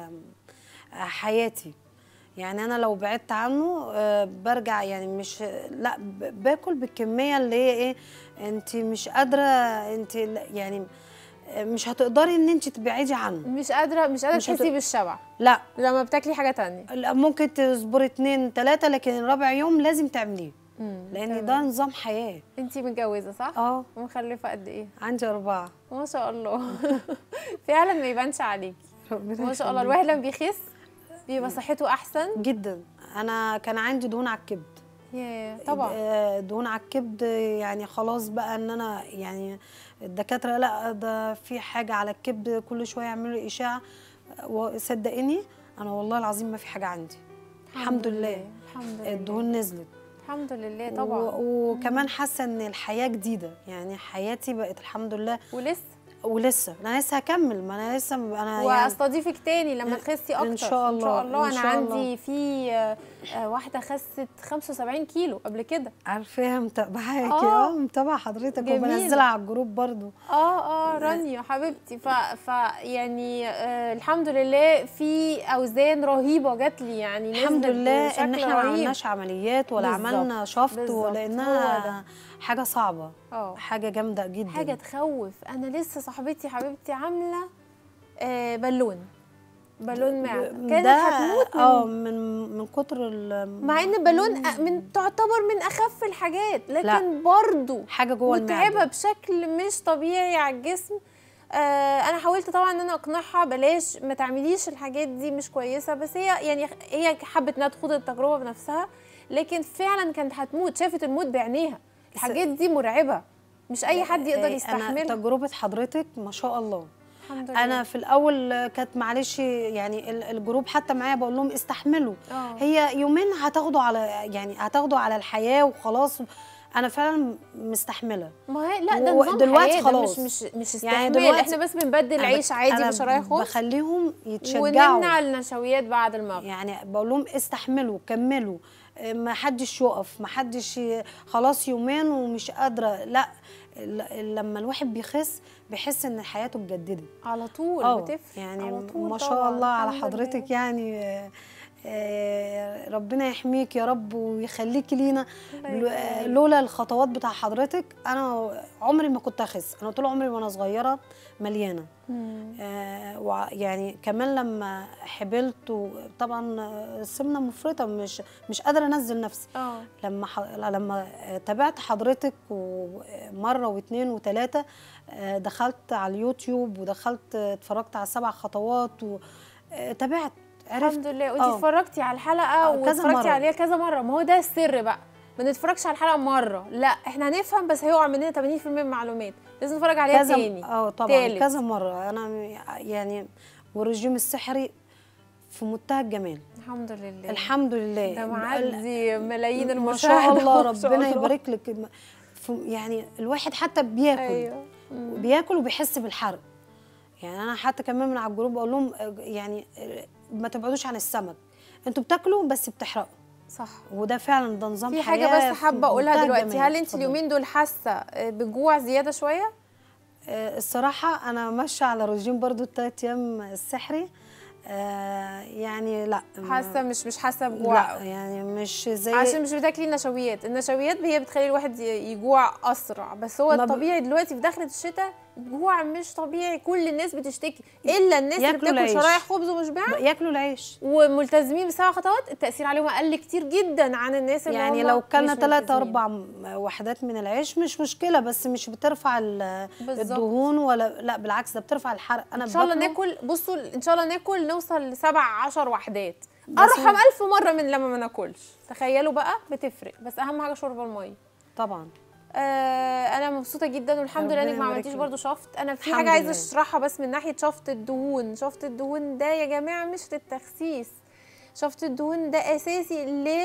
حياتي يعني انا لو بعدت عنه آه، برجع يعني مش لا ب- باكل بالكميه اللي هي ايه انت مش قادره انت لا- يعني مش هتقدري ان انت تبعدي عنه مش قادره مش قادره مش هت- تحسي بالشبع لا لما بتاكلي حاجه تانية لا، ممكن تصبري اتنين تلاته لكن رابع يوم لازم تعمليه مم، لان تمام. ده نظام حياه انت متجوزه صح اه ومخلفه قد ايه عندي اربعه ما شاء الله فعلا ما يبانش عليكي ربنا ما شاء الله يخليك. الواحد لما بيخس بيبقى صحته احسن جدا انا كان عندي دهون على الكبد ياه طبعا آه، دهون على الكبد يعني خلاص بقى ان انا يعني الدكاتره لا ده في حاجه على الكبد كل شويه يعملوا لي اشاعه وصدقيني انا والله العظيم ما في حاجه عندي الحمد لله الحمد لله الدهون نزلت الحمد لله طبعا و- وكمان حاسه ان الحياه جديده يعني حياتي بقت الحمد لله ولسه ولسه انا لسه هكمل ما انا لسه انا يعني واستضيفك تاني لما تخسي اكتر إن شاء ان شاء الله، الله إن انا شاء عندي الله. في آه، آه، واحده خست 75 كيلو قبل كده عارفاها متابعاكي آه. اه متابعه حضرتك جميلة. وبنزلها على الجروب برضو اه اه رانيا حبيبتي ف, ف يعني آه الحمد لله في اوزان رهيبه جات لي يعني الحمد نزلت لله ان بشكل احنا ما رهيب. عملناش عمليات ولا بالظبط، عملنا شفط بالظبط، هو ولانها ده. حاجه صعبه اه حاجه جامده جدا حاجه تخوف انا لسه صاحبتي حبيبتي عامله آه بالون بالون معده كانت ده هتموت من اه من من كتر ال- مع ان البالون أ- من تعتبر من اخف الحاجات لكن لا. برضو حاجه جوه متعبه المعده بشكل مش طبيعي على الجسم آه انا حاولت طبعا ان انا اقنعها بلاش ما تعمليش الحاجات دي مش كويسه بس هي يعني هي حبت انها تخوض التجربه بنفسها لكن فعلا كانت هتموت شافت الموت بعينيها الحاجات دي مرعبه مش اي حد يقدر آه، انا يستحملها تجربه حضرتك ما شاء الله الحمد لله انا في الاول كانت معلش يعني ال- الجروب حتى معايا بقول لهم استحملوا اه هي يومين هتاخدوا على يعني هتاخدوا على الحياه وخلاص انا فعلا مستحمله ما هي لا ده ودلوقتي نظام حياة، ده خلاص. مش مش مش يعني استحمال دلوقتي احنا بس بنبدل أنا عيش بك- عادي أنا بشرايح خبز بخليهم يتشجعوا ونمنع النشويات بعد المغرب يعني بقول لهم استحملوا كملوا ما حدش يقف ما حدش ي- خلاص يومين ومش قادره لا ال- لما الواحد بيخس بيحس ان حياته اتجددت على طول اه بتفرق يعني على طول ما شاء طبعاً. الله على الحمد لله. حضرتك يعني آه، آه، ربنا يحميك يا رب ويخليكي لينا الله لو- يخليك. لولا الخطوات بتاع حضرتك انا عمري ما كنت اخس انا طول عمري وانا صغيره مليانه مم. آه وع- يعني كمان لما حبلت و- طبعا آه، السمنه مفرطه مش مش قادره انزل نفسي اه لما ح... لما آه، تابعت حضرتك ومره واثنين وثلاثه آه، دخلت على اليوتيوب ودخلت آه، اتفرجت على سبع خطوات وتابعت عرفت الحمد لله وانت آه. اتفرجتي على الحلقه آه، كذا واتفرجتي مرة. عليها كذا مره ما هو ده السر بقى ما نتفرجش على الحلقه مره لا احنا هنفهم بس هيقع مننا 80% من المعلومات لازم نتفرج عليها كذا تاني اه طبعا تالت. كذا مره انا يعني والرجيم السحري في منتهى الجمال الحمد لله الحمد لله ده ال- معدي ملايين ما المشاهدة شاء الله ما شاء ربنا الله. يبارك لك ف- يعني الواحد حتى بياكل ايوه بياكل وبيحس بالحرق يعني انا حتى كمان من على الجروب اقول لهم آه، يعني آه، ما تبعدوش عن السمك انتوا بتاكلوا بس بتحرقوا صح وده فعلا ده نظام في حياه حاجه بس في حابه اقولها منتهى دلوقتي الجمال. هل انت اتفضلي. اليومين دول حاسه آه، بجوع زياده شويه آه، الصراحه انا ماشيه على رجيم برضو الثلاث ايام السحري آه، يعني لا ما- حاسه مش مش حاسه بجوع لا يعني مش زي عشان مش بتاكلي النشويات النشويات هي بتخلي الواحد ي- يجوع اسرع بس هو ما ب- الطبيعي دلوقتي في دخلة الشتاء جوع مش طبيعي كل الناس بتشتكي الا الناس اللي ياكلوا بتاكل العيش. شرايح خبز ومشبعه ياكلوا العيش وملتزمين بسبع خطوات التاثير عليهم اقل كتير جدا عن الناس اللي يعني هم لو كلنا مش ثلاثة ملتزمين. أربع م- وحدات من العيش مش مشكلة بس مش بترفع ال- بالظبط. الدهون ولا لا بالعكس ده بترفع الحرق أنا ان شاء الله باكله ناكل بصوا ان شاء الله ناكل نوصل لسبع عشر وحدات بس ارحم هو- الف مره من لما ما ناكلش تخيلوا بقى بتفرق بس اهم حاجه شرب الميه طبعا آه انا مبسوطه جدا والحمد لله ربنا انك ما يبارك عملتيش لك. برضو شفط انا في الحمد حاجه عايزه لله. اشرحها بس من ناحيه شفط الدهون شفط الدهون ده يا جماعه مش للتخسيس شفط الدهون ده اساسي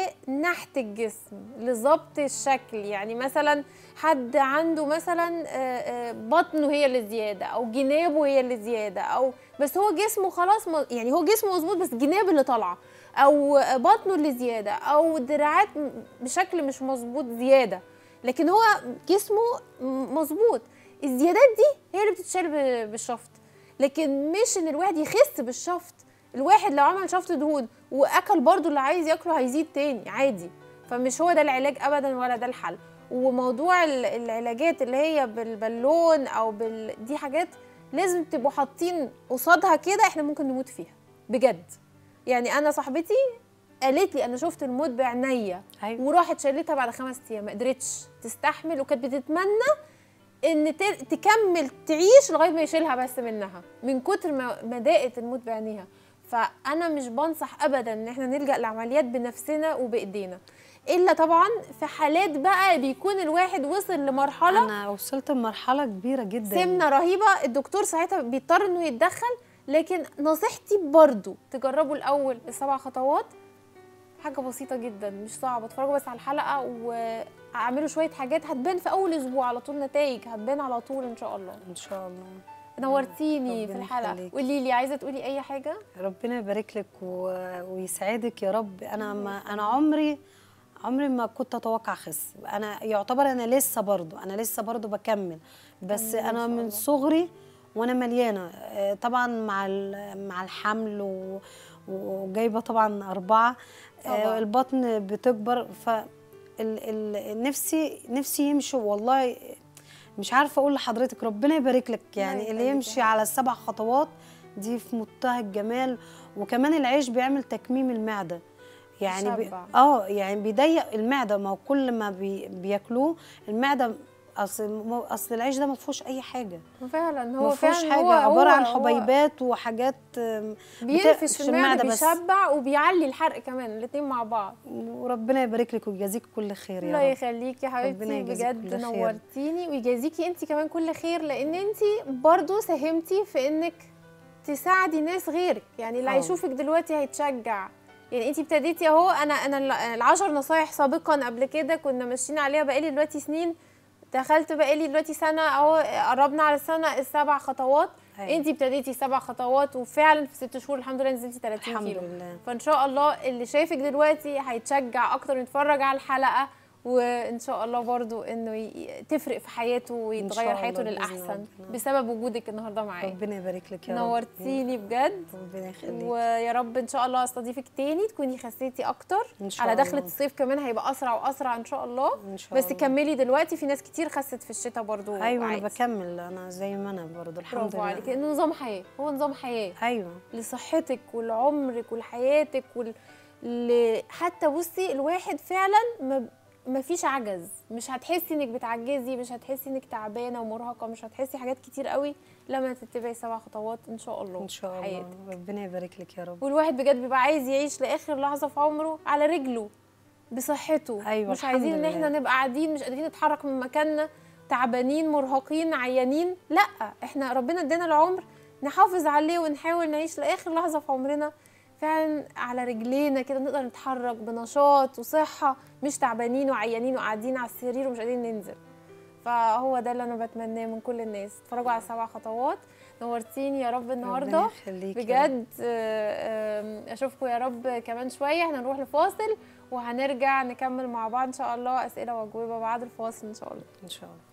لنحت الجسم لظبط الشكل يعني مثلا حد عنده مثلا آه، آه، بطنه هي اللي زياده او جنابه هي اللي زياده او بس هو جسمه خلاص م- يعني هو جسمه مظبوط بس جناب اللي طالعه او بطنه اللي زياده او دراعات م- بشكل مش مظبوط زياده لكن هو جسمه م- مظبوط الزيادات دي هي اللي بتتشال ب- بالشفط لكن مش ان الواحد يخس بالشفط الواحد لو عمل شفط دهون واكل برضو اللي عايز ياكله هيزيد تاني عادي فمش هو ده العلاج ابدا ولا ده الحل وموضوع ال- العلاجات اللي هي بالبالون او بال... دي حاجات لازم تبقوا حاطين قصادها كده احنا ممكن نموت فيها بجد يعني انا صاحبتي قالت لي انا شفت الموت بعينيا أيوة. وراحت شالتها بعد خمس ايام ما قدرتش تستحمل وكانت بتتمنى ان ت- تكمل تعيش لغايه ما يشيلها بس منها من كتر ما ما ضاقت الموت بعينيها فانا مش بنصح ابدا ان احنا نلجا لعمليات بنفسنا وبايدينا الا طبعا في حالات بقى بيكون الواحد وصل لمرحله أنا وصلت لمرحلة كبيرة جدا سمنه رهيبه الدكتور ساعتها بيضطر انه يتدخل لكن نصيحتي برضو تجربوا الاول السبع خطوات حاجه بسيطه جدا مش صعبه اتفرجوا بس على الحلقه واعملوا شويه حاجات هتبان في اول اسبوع على طول نتائج هتبان على طول ان شاء الله إن شاء الله نورتيني في ربنا الحلقه يخليك. قولي لي عايزه تقولي اي حاجه ربنا يبارك لك و... ويسعدك يا رب أنا ما أنا عمري عمري ما كنت أتوقع أخس أنا يعتبر أنا لسه برضو أنا لسه برضو بكمل بس أنا من صغري وأنا مليانة آه، طبعا مع ال- مع الحمل و... وجايبة طبعا أربعة طبعاً. آه، البطن بتكبر ف ال... ال... نفسي نفسي يمشوا والله مش عارفه اقول لحضرتك ربنا يبارك لك يعني اللي يخليك يا يمشي على السبع خطوات دي في منتهى الجمال وكمان العيش بيعمل تكميم المعده يعني بي... يشبع. اه يعني بيضيق المعده ما هو كل ما بي... بياكلوه المعده اصل مو- اصل العيش ده ما فيهوش اي حاجه فعلا هو ما فيهوش فعلا حاجه هو عباره هو عن هو حبيبات وحاجات آم، بينفش في بتقفش المعده بس بيشبع وبيعلي الحرق كمان الاتنين مع بعض وربنا يبارك لك ويجازيك كل خير الله يا رب يخليكي يا ربنا حبيبتي يجازيك بجد كل خير. نورتيني ويجازيكي انت كمان كل خير لان انت برضو ساهمتي في انك تساعدي ناس غيرك يعني اللي آه. هيشوفك دلوقتي هيتشجع يعني انت ابتديتي اهو انا انا ال- العشر نصايح سابقا قبل كده كنا ماشيين عليها بقالي دلوقتي سنين دخلت بقالي دلوقتي سنه اهو قربنا على السنه السبع خطوات أيوة. انت ابتديتي سبع خطوات وفعلا في ست شهور الحمد لله نزلتي 30 الحمد كيلو لله فان شاء الله اللي شايفك دلوقتي هيتشجع اكتر يتفرج على الحلقه وان شاء الله برضو انه ي- تفرق في حياته ويتغير شاء حياته الله بإذن للاحسن ربنا. بسبب وجودك النهارده معايا ربنا يبارك لك يا رب نورتيني بجد ربنا يخليك ويا رب ان شاء الله استضيفك تاني تكوني خسيتي اكتر إن شاء على دخلة الله. الصيف كمان هيبقى اسرع واسرع ان شاء الله إن شاء بس الله. كملي دلوقتي في ناس كتير خست في الشتاء برضو ايوه انا عادي. بكمل انا زي ما انا برضه الحمد برافو لله عليكي لانه نظام حياه هو نظام حياه ايوه لصحتك ولعمرك ولحياتك وال... ل... حتى بصي الواحد فعلا ما ما فيش عجز مش هتحسي انك بتعجزي مش هتحسي انك تعبانه ومرهقه مش هتحسي حاجات كتير قوي لما تتبعي سبع خطوات ان شاء الله ان شاء في الله حياتك. ربنا يبارك لك يا رب والواحد بجد بيبقى عايز يعيش لاخر لحظه في عمره على رجله بصحته أيوة، مش الحمد عايزين ان لله. احنا نبقى قاعدين مش قادرين نتحرك من مكاننا تعبانين مرهقين عيانين لا احنا ربنا ادانا العمر نحافظ عليه ونحاول نعيش لاخر لحظه في عمرنا فعلا على رجلينا كده نقدر نتحرك بنشاط وصحه مش تعبانين وعيانين وقاعدين على السرير ومش قادرين ننزل فهو ده اللي انا بتمناه من كل الناس اتفرجوا على السبع خطوات نورتيني يا رب النهارده ربنا يخليك يا رب. بجد آه، آم، اشوفكم يا رب كمان شويه احنا هنروح لفاصل وهنرجع نكمل مع بعض ان شاء الله اسئله واجوبه بعد الفاصل ان شاء الله ان شاء الله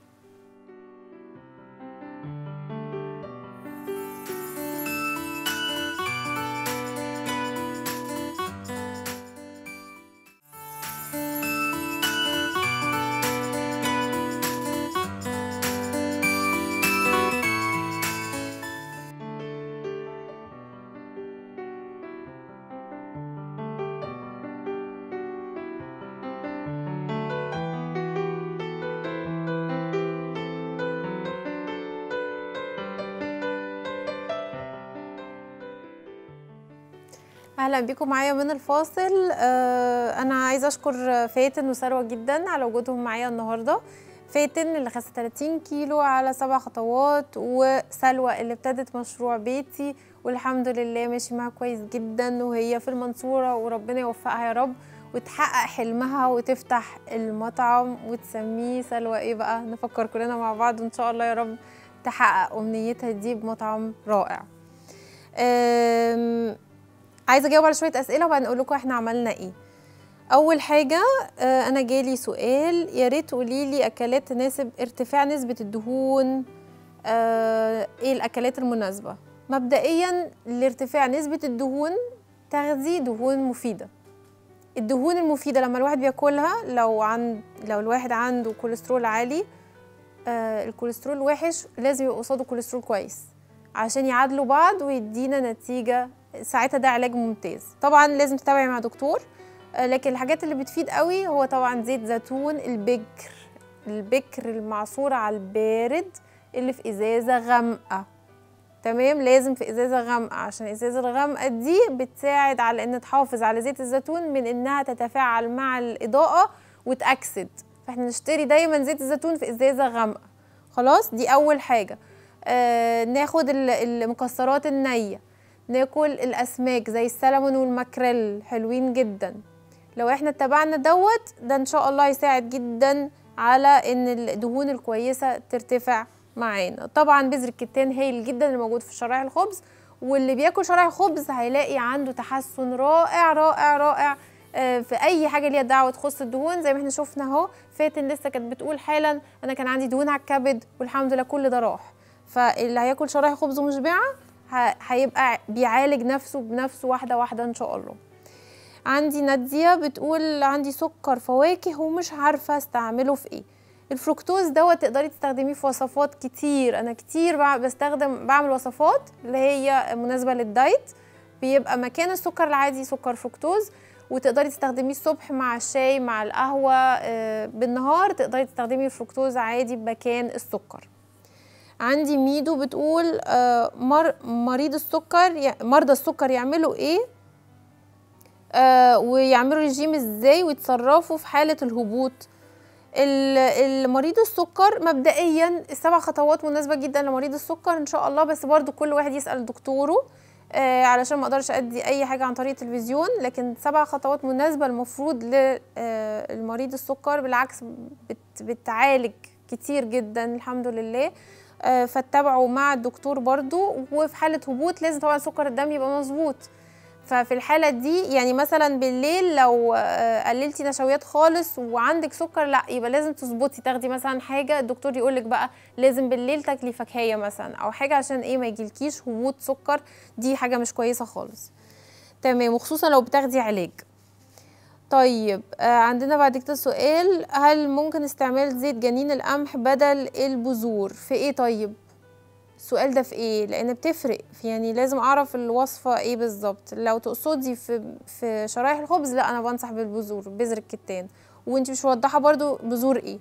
اهلا بيكم معايا من الفاصل آه، انا عايزه اشكر فاتن وسروه جدا على وجودهم معايا النهارده فاتن اللي خست 30 كيلو على سبع خطوات وسلوى اللي ابتدت مشروع بيتي والحمد لله ماشي معاها كويس جدا وهي في المنصوره وربنا يوفقها يا رب وتحقق حلمها وتفتح المطعم وتسميه سلوى ايه بقى نفكر كلنا مع بعض وان شاء الله يا رب تحقق امنيتها دي بمطعم رائع أم، عايزه اجاوب على شويه اسئله وبعدين اقول لكم احنا عملنا ايه اول حاجه آه، انا جالي سؤال يا ريت تقولي لي اكلات تناسب ارتفاع نسبه الدهون آه، ايه الاكلات المناسبه مبدئيا لارتفاع نسبه الدهون تغذي دهون مفيده الدهون المفيده لما الواحد بياكلها لو عند لو الواحد عنده كوليسترول عالي آه الكوليسترول وحش لازم يبقى قصاده كوليسترول كويس عشان يعادلوا بعض ويدينا نتيجه ساعتها ده علاج ممتاز طبعا لازم تتابعي مع دكتور آه، لكن الحاجات اللي بتفيد قوي هو طبعا زيت زيتون البكر البكر المعصور على البارد اللي في ازازه غامقه تمام لازم في ازازه غامقه عشان الازازه الغامقه دي بتساعد على ان تحافظ على زيت الزيتون من انها تتفاعل مع الاضاءه وتاكسد فاحنا نشتري دايما زيت الزيتون في ازازه غامقه خلاص دي اول حاجه آه ناخد ال- المكسرات النيه ناكل الاسماك زي السلمون والماكريل حلوين جدا لو احنا اتبعنا دوت ده ان شاء الله يساعد جدا على ان الدهون الكويسه ترتفع معانا طبعا بذر الكتان هايل جدا اللي موجود في شرايح الخبز واللي بياكل شرايح خبز هيلاقي عنده تحسن رائع رائع رائع آه، في اي حاجه ليها دعوه تخص الدهون زي ما احنا شفنا اهو فاتن لسه كانت بتقول حالا انا كان عندي دهون على الكبد والحمد لله كل ده راح فاللي هياكل شرايح خبز مشبعه ه- هيبقى بيعالج نفسه بنفسه واحده واحده ان شاء الله عندي نادية بتقول عندي سكر فواكه ومش عارفة استعمله في ايه الفركتوز دوت تقدري تستخدميه في وصفات كتير انا كتير بع- بستخدم بعمل وصفات اللي هي مناسبة للدايت بيبقى مكان السكر العادي سكر فركتوز وتقدري تستخدميه الصبح مع الشاي مع القهوة آه، بالنهار تقدري تستخدمي الفركتوز عادي بمكان السكر عندي ميدو بتقول آه، مر مريض السكر ي- مرضى السكر يعملوا ايه آه، ويعملوا ريجيم ازاي ويتصرفوا في حالة الهبوط ال- المريض السكر مبدئيا السبع خطوات مناسبة جدا لمريض السكر ان شاء الله بس برضو كل واحد يسأل دكتوره آه علشان ما اقدرش ادي اي حاجة عن طريق التلفزيون لكن سبع خطوات مناسبة المفروض للمريض السكر بالعكس بت بتعالج كتير جدا الحمد لله آه، فاتبعوا مع الدكتور برضو وفي حالة هبوط لازم طبعا سكر الدم يبقى مظبوط ففي الحالة دي يعني مثلا بالليل لو آه، قللتي نشويات خالص وعندك سكر لا يبقى لازم تظبطي تاخدي مثلا حاجة الدكتور يقولك بقى لازم بالليل تاكلي فاكهية مثلا او حاجة عشان ايه ما يجيلكيش هبوط سكر دي حاجة مش كويسة خالص تمام وخصوصا لو بتاخدي علاج طيب آه عندنا بعد كده سؤال هل ممكن استعمال زيت جنين القمح بدل البذور في ايه طيب السؤال ده في ايه لان بتفرق في يعني لازم اعرف الوصفه ايه بالظبط لو تقصدي في في شرايح الخبز لا انا بنصح بالبذور بذر الكتان وانت مش موضحه برضو بذور ايه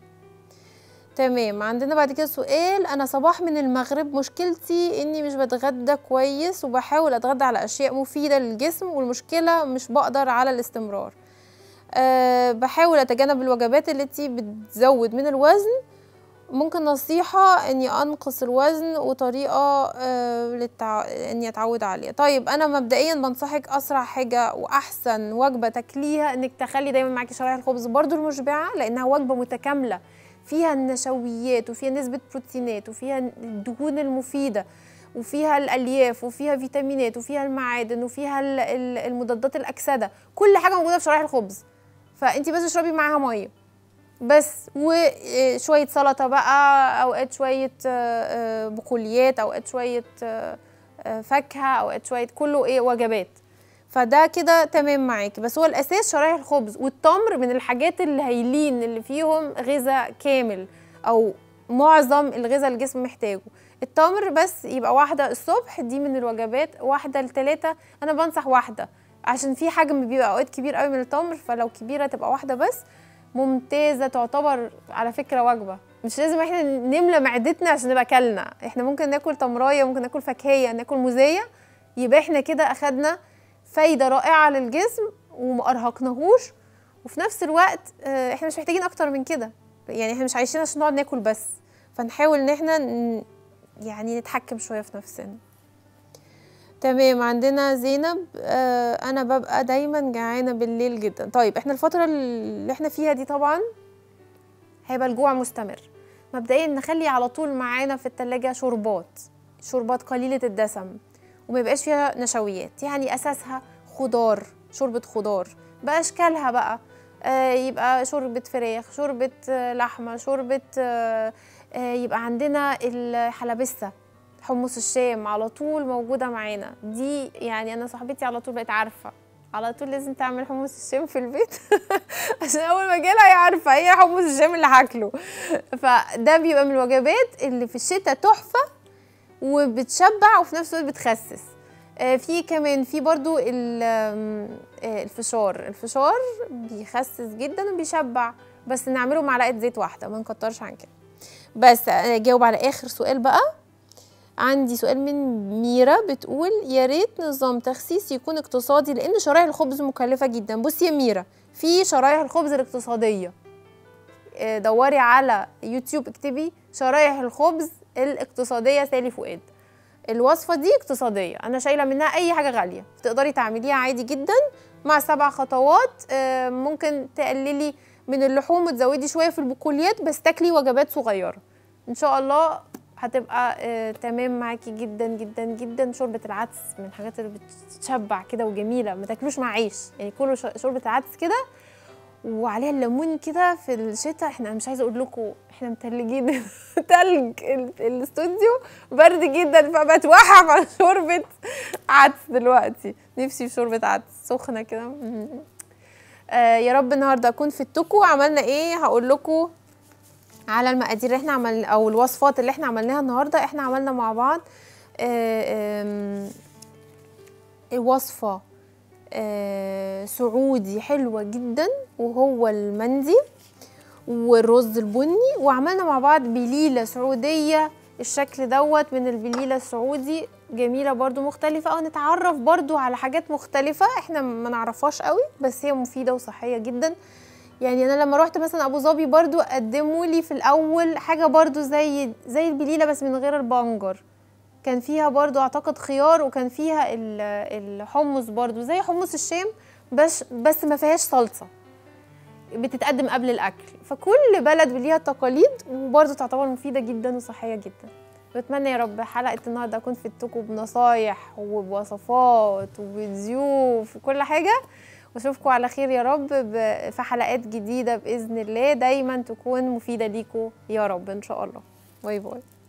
تمام عندنا بعد كده سؤال انا صباح من المغرب مشكلتي اني مش بتغدى كويس وبحاول اتغدى على اشياء مفيده للجسم والمشكله مش بقدر على الاستمرار أه بحاول اتجنب الوجبات التي بتزود من الوزن ممكن نصيحة اني انقص الوزن وطريقة أه للتع... اني اتعود عليها طيب انا مبدئيا بنصحك اسرع حاجة واحسن وجبة تاكليها انك تخلي دايما معاكي شرايح الخبز برضو المشبعة لانها وجبة متكاملة فيها النشويات وفيها نسبة بروتينات وفيها الدهون المفيدة وفيها الالياف وفيها فيتامينات وفيها المعادن وفيها ال- ال- المضادات الاكسده كل حاجه موجوده في شرايح الخبز فانت بس اشربي معاها ميه بس وشويه سلطه بقى اوقات شويه آه، آه، بقوليات اوقات شويه آه، آه، فاكهه اوقات شويه كله ايه وجبات فده كده تمام معاكي بس هو الاساس شرايح الخبز والتمر من الحاجات الهايلين اللي فيهم غذاء كامل او معظم الغذاء الجسم محتاجه التمر بس يبقى واحدة الصبح دي من الوجبات واحدة لتلاتة أنا بنصح واحدة عشان في حجم بيبقى أوقات كبير قوي من التمر فلو كبيرة تبقى واحدة بس ممتازة تعتبر على فكرة وجبة مش لازم احنا نملى معدتنا عشان نبقى كلنا احنا ممكن ناكل تمراية ممكن ناكل فاكهية ناكل موزية يبقى احنا كده أخدنا فايدة رائعة للجسم ومأرهقناهوش وفي نفس الوقت آه، احنا مش محتاجين أكتر من كده يعني احنا مش عايشين عشان نقعد ناكل بس فنحاول ان احنا ن- يعني نتحكم شوية في نفسنا تمام عندنا زينب آه انا ببقى دايما جعانة بالليل جدا طيب احنا الفترة اللي احنا فيها دي طبعا هيبقى الجوع مستمر مبدئيا نخلي على طول معانا في التلاجة شوربات شوربات قليلة الدسم وما يبقاش فيها نشويات يعني اساسها خضار شوربة خضار باشكالها بقى آه يبقى شوربة فراخ شوربة آه لحمة شوربة آه آه يبقى عندنا الحلبسة حمص الشام على طول موجودة معانا دي يعني أنا صاحبتي على طول بقت عارفة على طول لازم تعمل حمص الشام في البيت عشان أول ما جالها هي عارفة هي حمص الشام اللي هاكله فده بيبقى من الوجبات اللي في الشتاء تحفة وبتشبع وفي نفس الوقت بتخسس آه، في كمان في برضو ال- آم، آه، الفشار الفشار بيخسس جدا وبيشبع بس نعمله معلقة زيت واحدة ما نكترش عن كده بس اجاوب على اخر سؤال بقى عندي سؤال من ميرا بتقول يا ريت نظام تخسيس يكون اقتصادي لان شرايح الخبز مكلفه جدا بصي يا ميرا في شرايح الخبز الاقتصاديه آه، دوري على يوتيوب اكتبي شرايح الخبز الاقتصاديه سالي فؤاد الوصفه دي اقتصاديه انا شايله منها اي حاجه غاليه تقدري تعمليها عادي جدا مع سبع خطوات آه، ممكن تقللي من اللحوم وتزودي شويه في البقوليات بس تاكلي وجبات صغيره ان شاء الله هتبقى آه تمام معاكي جدا جدا جدا شوربه العدس من الحاجات اللي بتشبع كده وجميله ما تاكلوش مع عيش يعني كله ش- شوربه عدس كده وعليها الليمون كده في الشتاء احنا مش عايزه اقول لكم احنا متلجين تلج ال- الاستوديو برد جدا فبتوحم على شوربه عدس دلوقتي نفسي في شوربه عدس سخنه كده م- آه يا رب النهارده اكون فدتكم عملنا ايه هقول لكم على المقادير اللي احنا عملنا او الوصفات اللي احنا عملناها النهارده احنا عملنا مع بعض آه، آم، وصفه آه، سعودي حلوه جدا وهو المندي والرز البني وعملنا مع بعض بليله سعوديه الشكل دوت من البليله السعودي جميله برضو مختلفه او نتعرف برضو على حاجات مختلفه احنا ما نعرفهاش قوي بس هي مفيده وصحيه جدا يعني انا لما روحت مثلا ابو ظبي برضو قدموا لي في الاول حاجه برضو زي زي البليله بس من غير البنجر كان فيها برضو اعتقد خيار وكان فيها ال- الحمص برضو زي حمص الشام بس بس ما فيهاش صلصه بتتقدم قبل الاكل فكل بلد ليها تقاليد وبرضو تعتبر مفيده جدا وصحيه جدا بتمنى يا رب حلقه النهارده اكون فدتكم بنصايح وبوصفات وبضيوف وكل حاجه واشوفكم على خير يا رب ب- في حلقات جديده باذن الله دايما تكون مفيده ليكم يا رب ان شاء الله باي باي